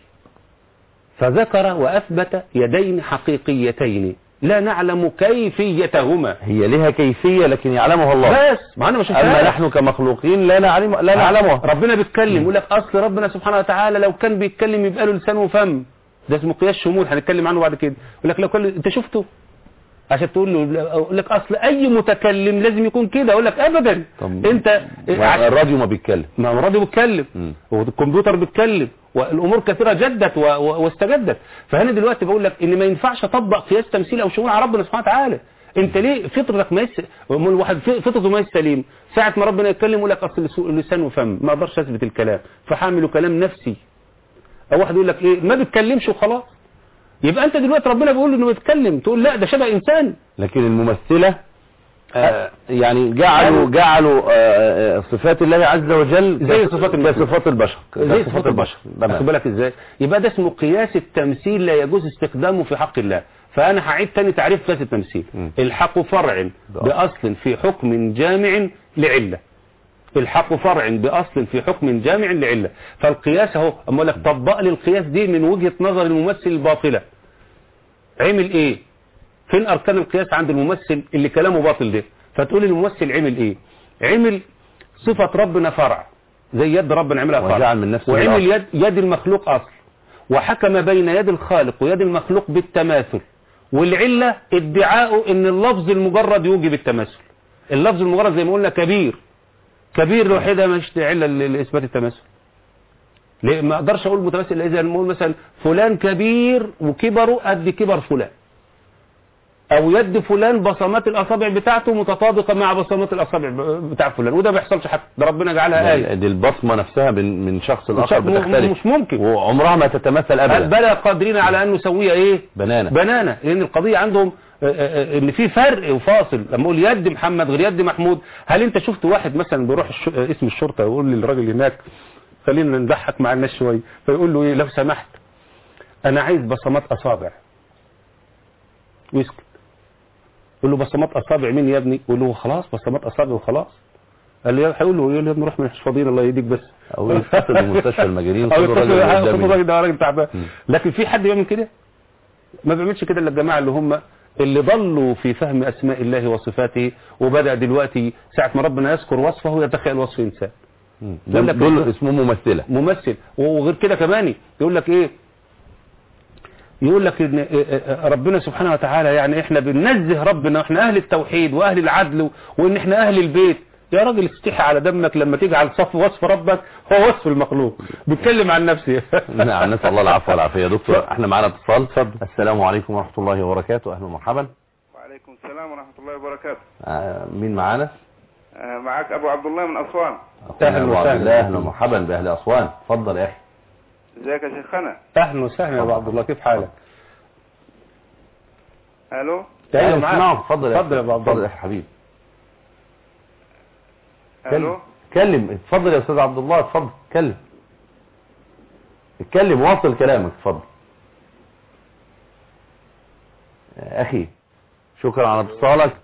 فذكر واثبت يدين حقيقيتين لا نعلم كيفيتهما هي لها كيفية لكن يعلمها الله بس ما انا مش أما نحن كمخلوقين لا نعلم لا نعلمها ربنا بيتكلم يقول لك اصل ربنا سبحانه وتعالى لو كان بيتكلم يبقى له لسان وفم ده اسمه قياس شمول هنتكلم عنه بعد كده يقول لك لو كان انت شفته عشان تقول له يقول لك اصل اي متكلم لازم يكون كده اقول لك ابدا طب انت عشان- الراديو ما بيتكلم ما هو الراديو بيتكلم مم. والكمبيوتر بيتكلم والامور كثيره جدت و- و- واستجدت فهنا دلوقتي بقول لك ان ما ينفعش اطبق قياس تمثيل او شمول على ربنا سبحانه وتعالى انت ليه فطرتك ما يس... من الواحد ف- فطرته ما سليم ساعه ما ربنا يتكلم يقول لك اصل لسو- لسان وفم ما اقدرش اثبت الكلام فحامله كلام نفسي او واحد يقول لك ايه ما بيتكلمش وخلاص يبقى انت دلوقتي ربنا بيقول له انه بيتكلم تقول لا ده شبه انسان لكن الممثلة آه، يعني جعلوا جعلوا آه، آه، صفات الله عز وجل زي كص- صفات البشر. كصفات البشر زي كصفات البشر واخد تمام بالك ازاي يبقى ده اسمه قياس التمثيل لا يجوز استخدامه في حق الله فانا هعيد تاني تعريف قياس التمثيل م. الحق فرع باصل في حكم جامع لعله الحق فرع باصل في حكم جامع لعله فالقياس اهو اما اقول لك طبق لي القياس دي من وجهه نظر الممثل الباطله عمل ايه فين اركان القياس عند الممثل اللي كلامه باطل ده فتقول الممثل عمل ايه عمل صفة ربنا فرع زي يد ربنا عملها فرع وجعل من نفسه وعمل الأصل. يد, يد المخلوق اصل وحكم بين يد الخالق ويد المخلوق بالتماثل والعلة ادعاءه ان اللفظ المجرد يوجب التماثل اللفظ المجرد زي ما قلنا كبير كبير لوحدها مش علة ل- لاثبات التماثل ليه ما اقدرش اقول متماثل الا اذا نقول مثلا فلان كبير وكبره قد كبر فلان او يد فلان بصمات الاصابع بتاعته متطابقه مع بصمات الاصابع ب- بتاع فلان وده ما بيحصلش حتى ده ربنا جعلها ايه دي البصمة نفسها من من شخص لآخر مش- بتختلف مش ممكن وعمرها ما تتمثل هل أبدا بلى قادرين على ان نسويها ايه بنانة بنانه لان القضيه عندهم آه، آه، آه، ان في فرق وفاصل لما اقول يد محمد غير يد محمود هل انت شفت واحد مثلا بيروح الش... آه، اسم الشرطه يقول للراجل هناك خلينا نضحك مع الناس شويه فيقول له ايه لو سمحت انا عايز بصمات اصابع ويسكت يقول له بصمات اصابع مين يا ابني يقول له خلاص بصمات اصابع وخلاص قال له هيقول له يقول له يا ابني روح من فاضيين الله يهديك بس أو يتصل بمستشفى المجانين او خدوا الراجل اللي يتصل قدامي. الراجل ده راجل تعبان مم. لكن في حد بيعمل كده ما بيعملش كده الا الجماعه اللي هم اللي ضلوا في فهم اسماء الله وصفاته وبدا دلوقتي ساعه ما ربنا يذكر وصفه يتخيل وصف انسان مم. يقول لك دول إيه؟ اسمه ممثلة ممثل وغير كده كمان يقول لك ايه يقول لك ان ربنا سبحانه وتعالى يعني احنا بننزه ربنا واحنا اهل التوحيد واهل العدل وان احنا اهل البيت يا راجل استحي على دمك لما تجعل صف وصف ربك هو وصف المخلوق بيتكلم عن نفسه نعم نسال الله العفو والعافيه يا دكتور احنا معانا اتصال السلام عليكم ورحمه الله وبركاته اهلا ومرحبا وعليكم السلام ورحمة الله وبركاته آه، مين معانا آه، معك أبو عبد الله من أسوان أخونا أبو عبد الله اهلا ومرحبا باهل اسوان اتفضل يا اخي ازيك يا شيخنا اهلا وسهلا يا ابو عبد الله كيف حالك؟ ألو ايوه نسمعك. معاك اتفضل يا اتفضل يا ابو عبد اتفضل يا الله اخي حبيبي ألو اتكلم اتفضل يا استاذ عبد الله اتفضل اتكلم اتكلم واصل كلامك اتفضل يا اخي شكرا على اتصالك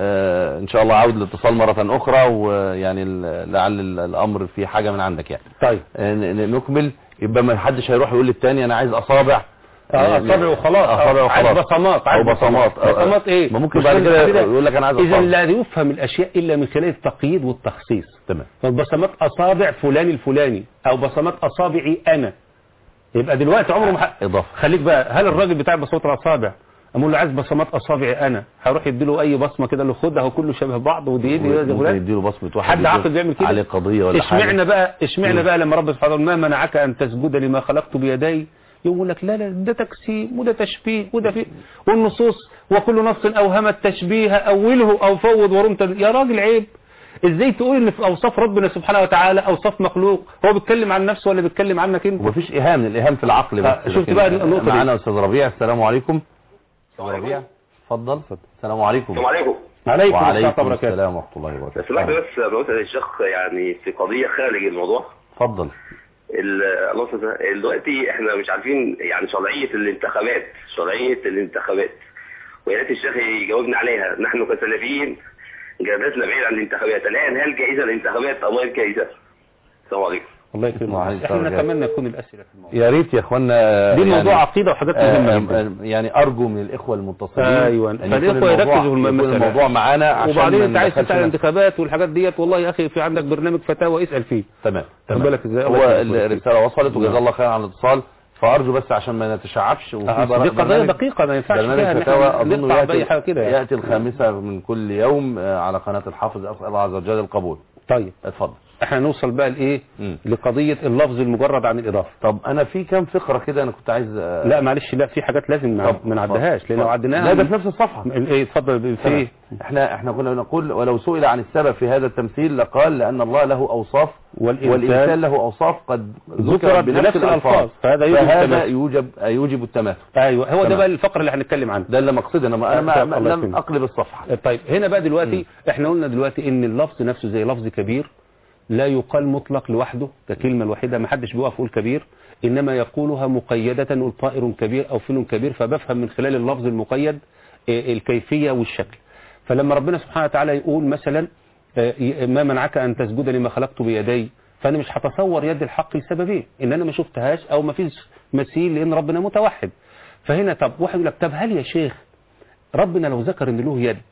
آه ان شاء الله عاود الاتصال مرة اخرى ويعني ال- لعل ال- الامر في حاجة من عندك يعني طيب آه، ن- ن- نكمل يبقى ما حدش هيروح يقول للتاني انا عايز اصابع اه اصابع وخلاص اصابع عايز وخلاص بصمات او عايز بصمات آه، بصمات ايه ما ممكن مش بعد لازم كده كده. يقول لك انا عايز اذا اصابع لا يفهم الاشياء الا من خلال التقييد والتخصيص تمام فالبصمات اصابع فلان الفلاني او بصمات اصابعي انا يبقى دلوقتي عمره ما ح- اضافة خليك بقى هل الراجل بتاع بصمات الاصابع اقول له عايز بصمات اصابعي انا هروح يديله اي بصمه كده اللي خدها هو كله شبه بعض ودي ايدي يا ممكن فلان يديله بصمة واحد حد يديله عاقل بيعمل كده عليه قضية ولا حاجة اشمعنا بقى اشمعنا مم. بقى لما رب سبحانه وتعالى ما منعك ان تسجد لما خلقت بيدي يقول لك لا لا ده تقسيم وده تشبيه وده في والنصوص وكل نص اوهم التشبيه اوله او فوض ورمت يا راجل عيب ازاي تقول ان في اوصاف ربنا سبحانه وتعالى اوصاف مخلوق هو بيتكلم عن نفسه ولا بيتكلم عنك انت ومفيش ايهام الايهام في العقل آه، بس شفت لكن بقى النقطة دي. معانا استاذ ربيع السلام عليكم استاذ ربيع اتفضل السلام عليكم السلام عليكم عليكم السلام وعليكم وبركاته السلام ورحمه الله لو سمحت وبركاته بس بسأل الشيخ يعني في قضية خارج الموضوع اتفضل ال- الله سبحانه- دلوقتي احنا مش عارفين يعني شرعية الانتخابات شرعية الانتخابات ويا ريت الشيخ يجاوبنا عليها نحن كسلفيين جابتنا بعيد عن الانتخابات الآن هل جائزة الانتخابات أم غير جائزة؟ السلام عليكم الله يكرمك وعليكم احنا السلام. نتمنى يكون الاسئله في الموضوع يا ريت يا اخوانا دي موضوع يعني عقيده وحاجات آه، مهمه آه، جدا آه، يعني ارجو من الاخوه المتصلين أيوة. أن يكون فالإخوة الموضوع- يركزوا في يكون المسألة. الموضوع معانا عشان وبعدين ما انت عايز ندخلش تسال نفس- الانتخابات والحاجات ديت والله يا اخي في عندك برنامج فتاوى اسال فيه تمام خد تمام. بالك ازاي هو الله يكرمك. الرساله وصلت وجزاه نعم. الله خيرا على الاتصال فارجو بس عشان ما نتشعبش وفي آه، بر- دي قضيه برنامج- دقيقه ما ينفعش فيها برنامج ان فتاوى احنا اظن نقطع باي حاجه ياتي, كده يعني. يأتي الخامسه من كل يوم آه، على قناه الحافظ اسال الله عز وجل القبول طيب اتفضل احنا نوصل بقى لايه مم. لقضيه اللفظ المجرد عن الاضافه طب انا في كام فقره كده انا كنت عايز آه، لا معلش لا في حاجات لازم نع- طب، ما نعدهاش لان لو اتفضل. عديناها لا ده في نفس الصفحه ايه اتفضل في ايه احنا احنا كنا نقول ولو سئل عن السبب في هذا التمثيل لقال لان الله له اوصاف والإنسان والانسان له اوصاف قد ذكرت ذكرت بنفس الألفاظ. فهذا يوجب فهذا التماثل. يوجب يوجب التماثل ايوه هو ده تمام. بقى الفقره اللي هنتكلم عنها ده اللي مقصدي انا ما انا ما الله ما لم يكرمك. اقلب الصفحه طيب هنا بقى دلوقتي احنا قلنا دلوقتي ان اللفظ نفسه زي لفظ كبير لا يقال مطلق لوحده ككلمة الوحيدة ما حدش بيقف يقول كبير إنما يقولها مقيدة نقول طائر كبير أو فيل كبير فبفهم من خلال اللفظ المقيد آه، الكيفية والشكل فلما ربنا سبحانه وتعالى يقول مثلا آه، ي- ما منعك أن تسجد لما خلقت بيدي فأنا مش هتصور يد الحق لسببين إن أنا ما شفتهاش أو ما فيش مثيل لأن ربنا متوحد فهنا طب واحد يقول لك طب هل يا شيخ ربنا لو ذكر ان له يد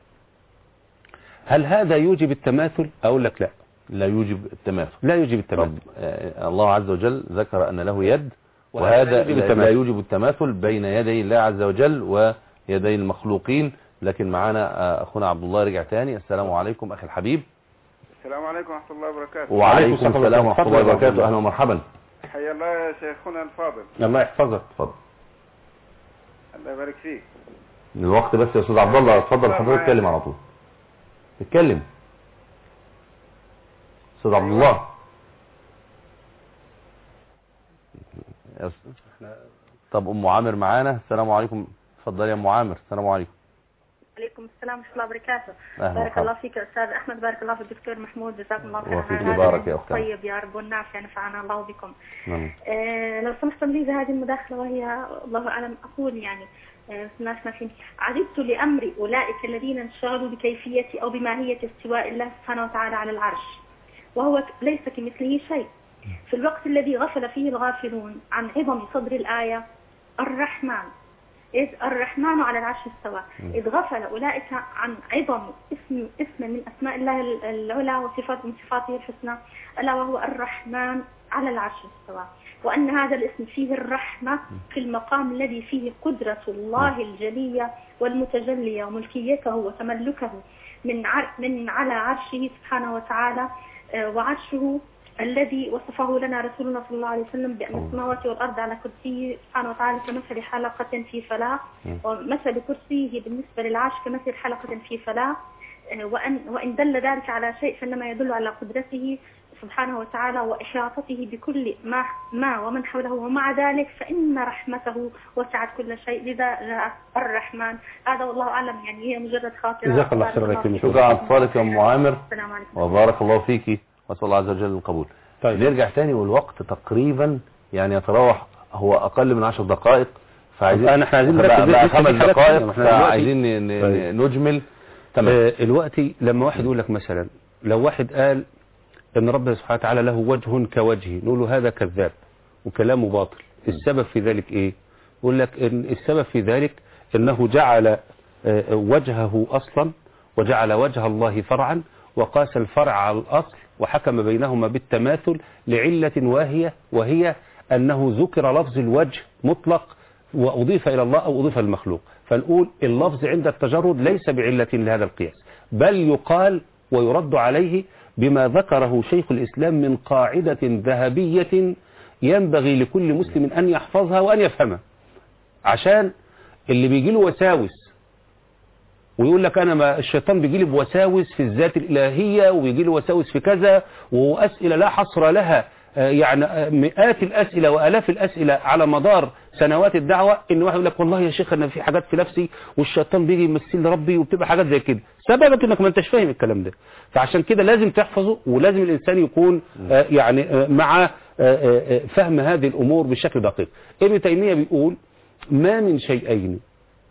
هل هذا يوجب التماثل اقول لك لا لا يوجب التماثل لا يوجب رب التماثل آه، الله عز وجل ذكر ان له يد وهذا وهذا يوجب لا- التماثل. لا يوجب التماثل بين يدي الله عز وجل ويدي المخلوقين لكن معانا آه، اخونا عبد الله رجع تاني السلام عليكم اخي الحبيب السلام عليكم ورحمة الله وبركاته وعليكم السلام السلام ورحمة ورحمه الله الله وبركاته اهلا ومرحبا حيا الله يا شيخنا الفاضل الله يحفظك اتفضل الله يبارك فيك الوقت بس يا استاذ عبد الله اتفضل حضرتك اتكلم على طول اتكلم استاذ عبد الله يا أستاذ. طب ام عامر معانا السلام عليكم اتفضل يا ام عامر السلام عليكم عليكم السلام ورحمة الله وبركاته أهلا بارك وسهلا. الله فيك يا أستاذ أحمد بارك الله في الدكتور محمود جزاكم الله خيرا وفيك على هذا بارك يا أختنا. طيب يا رب والنافع نفعنا الله بكم نعم. آه لو سمحتم لي بهذه المداخلة وهي الله أعلم أقول يعني آه الناس ما فهمت عجبت لأمر أولئك الذين انشغلوا بكيفية أو بماهية استواء الله سبحانه وتعالى على العرش وهو ك- ليس كمثله شيء في الوقت الذي غفل فيه الغافلون عن عظم صدر الآية الرحمن إذ الرحمن على العرش استوى إذ غفل أولئك عن عظم اسم اسم من أسماء الله العلى وصفات من صفاته الحسنى ألا وهو الرحمن على العرش استوى وأن هذا الاسم فيه الرحمة في المقام الذي فيه قدرة الله الجلية والمتجلية وملكيته وتملكه من عر من على عرشه سبحانه وتعالى آه، وعرشه الذي وصفه لنا رسولنا صلى الله عليه وسلم بأن السماوات والأرض على كرسيه سبحانه وتعالى كمثل حلقة في فلاة ومثل كرسيه بالنسبة للعرش كمثل حلقة في فلاة آه، وأن, وإن دل ذلك على شيء فإنما يدل على قدرته سبحانه وتعالى وإحاطته بكل ما, ما ومن حوله ومع ذلك فإن رحمته وسعت كل شيء لذا جاء الرحمن هذا والله أعلم يعني هي مجرد خاطرة جزاك الله خير عليك. شكرا على اتصالك يا ام عامر السلام عليكم وبارك الله فيكي واسال الله عز وجل القبول طيب. نرجع تاني والوقت تقريبا يعني يتراوح هو اقل من عشر دقائق فعايزين طب احنا عايزين بقى, نركز بقى لسه في خمس حاجات دقائق تانية. احنا دلوقتي- فعايزين ن- ن- طيب. نجمل تمام آه، الوقت لما واحد يقول لك مثلا لو واحد قال ان ربنا سبحانه وتعالى له وجه كوجهي نقول له هذا كذاب وكلامه باطل السبب في ذلك ايه يقول لك ان السبب في ذلك انه جعل آه، وجهه اصلا وجعل وجه الله فرعا وقاس الفرع على الاصل وحكم بينهما بالتماثل لعلة واهية وهي انه ذكر لفظ الوجه مطلق وأضيف إلى الله أو أضيف للمخلوق فنقول اللفظ عند التجرد ليس بعلة لهذا القياس بل يقال ويرد عليه بما ذكره شيخ الإسلام من قاعدة ذهبية ينبغي لكل مسلم أن يحفظها وأن يفهمها عشان اللي بيجي له وساوس ويقول لك انا ما الشيطان بيجي لي بوساوس في الذات الالهيه وبيجي له وساوس في كذا واسئله لا حصر لها آه، يعني آه، مئات الاسئله والاف الاسئله على مدار سنوات الدعوه ان واحد يقول لك والله يا شيخ انا في حاجات في نفسي والشيطان بيجي يمثل لي ربي وبتبقى حاجات زي كده سببك انك ما انتش فاهم الكلام ده فعشان كده لازم تحفظه ولازم الانسان يكون آه، يعني آه، مع آه، آه، آه، فهم هذه الامور بشكل دقيق ابن تيميه بيقول ما من شيئين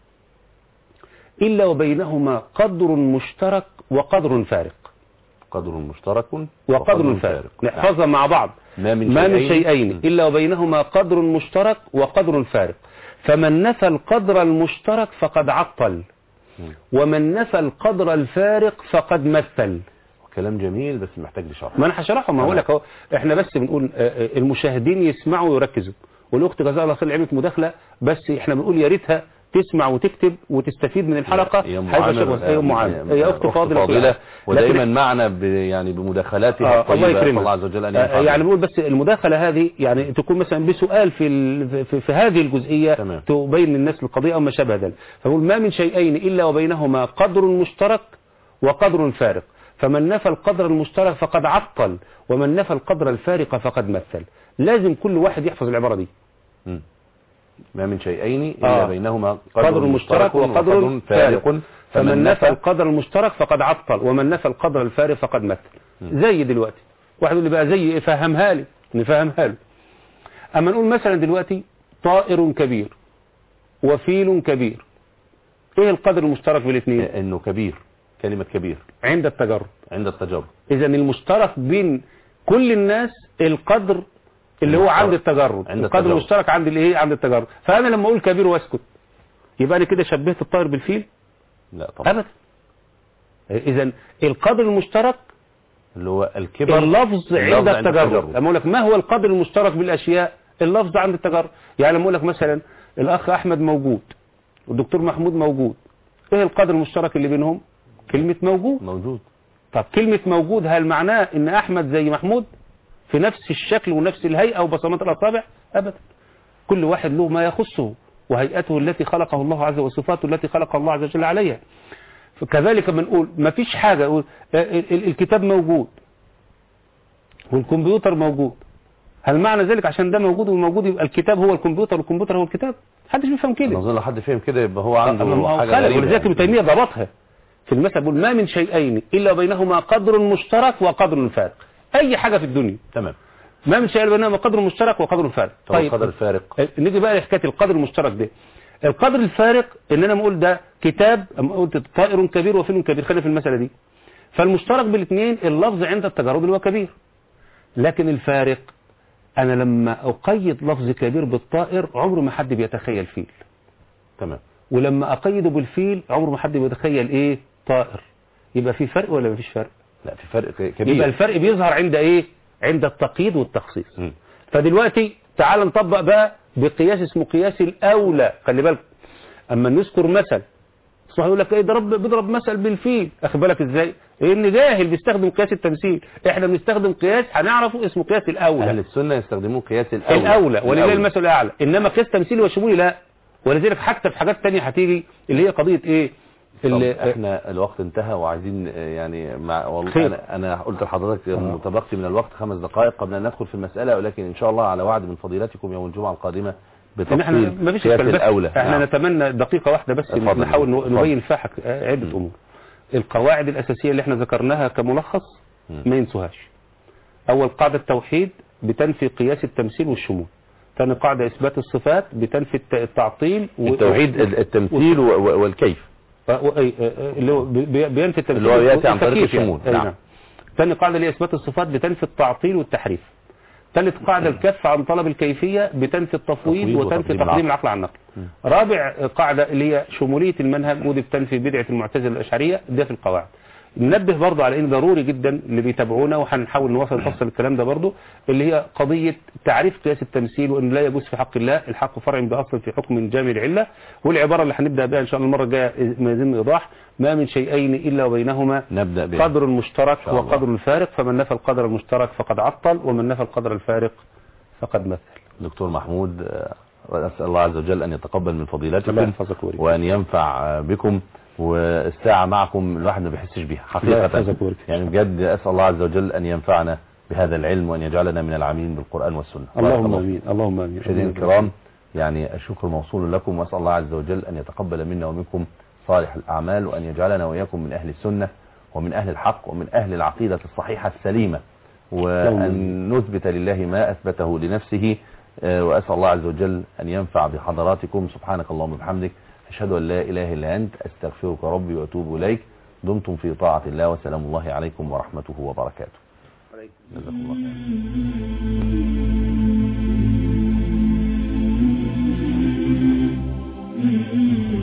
إلا وبينهما قدر مشترك وقدر فارق قدر مشترك وقدر فارق نحفظها مع بعض ما من ما من شيئين. شيئين م. إلا وبينهما قدر مشترك وقدر فارق فمن نفى القدر المشترك فقد عطل ومن نفى القدر الفارق فقد مثل كلام جميل بس محتاج لشرح ما انا هشرحه ما هقول لك اهو احنا بس بنقول آه، آه، المشاهدين يسمعوا ويركزوا والاخت جزاها الله خير عملت مداخله بس احنا بنقول يا ريتها تسمع وتكتب وتستفيد من الحلقه يا ام هيبقى عامر شغل اي ام عامر يا اخت أخت فاضله فاضله ودايما لكن- معنا ب يعني بمداخلاتها آه، الطيبه الله نسأل يكرمك الله عز وجل ان آه، ينفعنا يعني بقول بس المداخله هذه يعني تكون مثلا بسؤال في ال- في, في هذه الجزئيه تمام. تبين للناس القضيه او ما شابه ذلك فبقول ما من شيئين الا وبينهما قدر مشترك وقدر فارق فمن نفى القدر المشترك فقد عطل ومن نفى القدر الفارق فقد مثل لازم كل واحد يحفظ العباره دي مم. ما من شيئين الا آه. بينهما قدر مشترك وقدر فارق فمن نفى نفى القدر المشترك فقد عطل ومن نفى القدر الفارق فقد مثل زي دلوقتي واحد يقول لي بقى زي ايه فهمها لي نفهمها له اما نقول مثلا دلوقتي طائر كبير وفيل كبير ايه القدر المشترك بالاثنين انه كبير كلمه كبير عند التجرب عند التجرب اذا المشترك بين كل الناس القدر اللي هو المشترك. عند التجرد عند القدر التجرد. المشترك عند الايه عند التجرد فانا لما اقول كبير واسكت يبقى انا كده شبهت الطائر بالفيل لا طبعا ابدا اذا القدر المشترك اللي هو الكبر اللفظ عند عند التجرد التجرد. لما اقول لك ما هو القدر المشترك بالاشياء اللفظ عند التجرد يعني لما اقول لك مثلا الاخ احمد موجود والدكتور محمود موجود ايه القدر المشترك اللي بينهم كلمه موجود موجود طب كلمة موجود هل معناه ان احمد زي محمود في نفس الشكل ونفس الهيئة وبصمات الاصابع ابدا كل واحد له ما يخصه وهيئته التي خلقه الله عز وجل وصفاته التي خلق الله عز وجل عليها فكذلك بنقول ما فيش حاجة يقول ال- ال- الكتاب موجود والكمبيوتر موجود هل معنى ذلك عشان ده موجود والموجود يبقى الكتاب هو الكمبيوتر والكمبيوتر هو الكتاب محدش بيفهم انا كده اظن لو حد فهم كده يبقى هو عنده أما ما هو حاجه خلل غريبه ولذلك ابن تيميه ضبطها في المثل بيقول ما من شيئين الا بينهما قدر مشترك وقدر فارق اي حاجه في الدنيا تمام ما من شيء الا بينهما قدر مشترك وقدر فارق طب القدر الفارق نيجي بقى لحكايه القدر المشترك ده القدر الفارق ان انا اقول ده كتاب اما قلت طائر كبير وفيل كبير خلينا في المساله دي فالمشترك بالاثنين اللفظ عند التجارب اللي هو كبير لكن الفارق انا لما اقيد لفظ كبير بالطائر عمر ما حد بيتخيل فيل تمام ولما اقيده بالفيل عمر ما حد بيتخيل ايه طائر يبقى في فرق ولا مفيش فرق لا في فرق كبير يبقى الفرق بيظهر عند ايه عند التقييد والتخصيص مم. فدلوقتي تعال نطبق بقى بقياس اسمه قياس الاولى خلي بالك اما نذكر مثل صح يقول لك ايه ضرب بيضرب مثل بالفيل اخد بالك ازاي ان جاهل بيستخدم قياس التمثيل احنا بنستخدم قياس هنعرفه اسمه قياس الاولى اهل السنه يستخدمون قياس الاولى الاولى ولله المثل الاعلى انما قياس تمثيلي وشمولي لا ولذلك حتى في حاجات تانية هتيجي اللي هي قضيه ايه طب اللي احنا الوقت انتهى وعايزين آه، يعني مع والله خير. انا انا قلت لحضرتك متبقي من الوقت خمس دقائق قبل ان ندخل في المساله ولكن ان شاء الله على وعد من فضيلتكم يوم الجمعه القادمه ان احنا بتفصيل ما فيش قياس إشكال، بس الاولى احنا نعم. نتمنى دقيقه واحده بس اتفضل. نحاول اتفضل. نبين فيها حك- عده امور القواعد الاساسيه اللي احنا ذكرناها كملخص مم. ما ينسوهاش اول قاعده التوحيد بتنفي قياس التمثيل والشمول ثاني قاعده اثبات الصفات بتنفي الت- التعطيل و- التوحيد ال- التمثيل و- و- والكيف آه، و- أي- آه، آه، اللي هو بي- بي- بينفي التمثيل اللي هو يأتي عن طريق والتكييف يعني. الشمول. أي نعم. نعم ثاني قاعده اللي هي اثبات الصفات بتنفي التعطيل والتحريف ثالث قاعده الكف عن طلب الكيفيه بتنفي التفويض تفويض وتنفي وتقديم تقديم العقل. العقل عن النقل رابع قاعده اللي هي شموليه المنهج ودي بتنفي بدعه المعتزله الاشعريه ده في القواعد ننبه برضه على ان ضروري جدا اللي بيتابعونا وهنحاول نوصل نفصل الكلام ده برضه اللي هي قضيه تعريف قياس التمثيل وان لا يجوز في حق الله الحق فرع باصل في حكم جامع العله والعباره اللي هنبدا بها ان شاء الله المره الجايه ما يتم ايضاح ما من شيئين الا وبينهما نبدا به قدر المشترك شاء الله. وقدر الفارق فمن نفى القدر المشترك فقد عطل ومن نفى القدر الفارق فقد مثل دكتور محمود آه، واسال الله عز وجل ان يتقبل من الله فضيلتكم يحفظك ويريك. وان ينفع آه، بكم والساعه معكم الواحد ما بيحسش بيها الله حقيقه يحفظك ويريك. يعني بجد اسال الله عز وجل ان ينفعنا بهذا العلم وان يجعلنا من العاملين بالقران والسنه بارك اللهم الله امين اللهم امين مشاهدينا الكرام يعني الشكر موصول لكم واسال الله عز وجل ان يتقبل منا ومنكم صالح الاعمال وان يجعلنا واياكم من اهل السنه ومن اهل الحق ومن اهل العقيده الصحيحه السليمه وان نثبت لله ما اثبته لنفسه آه، واسال الله عز وجل ان ينفع بحضراتكم سبحانك اللهم وبحمدك اشهد ان لا اله الا انت استغفرك ربي واتوب اليك دمتم في طاعه الله وسلام الله عليكم ورحمته وبركاته جزاكم الله خير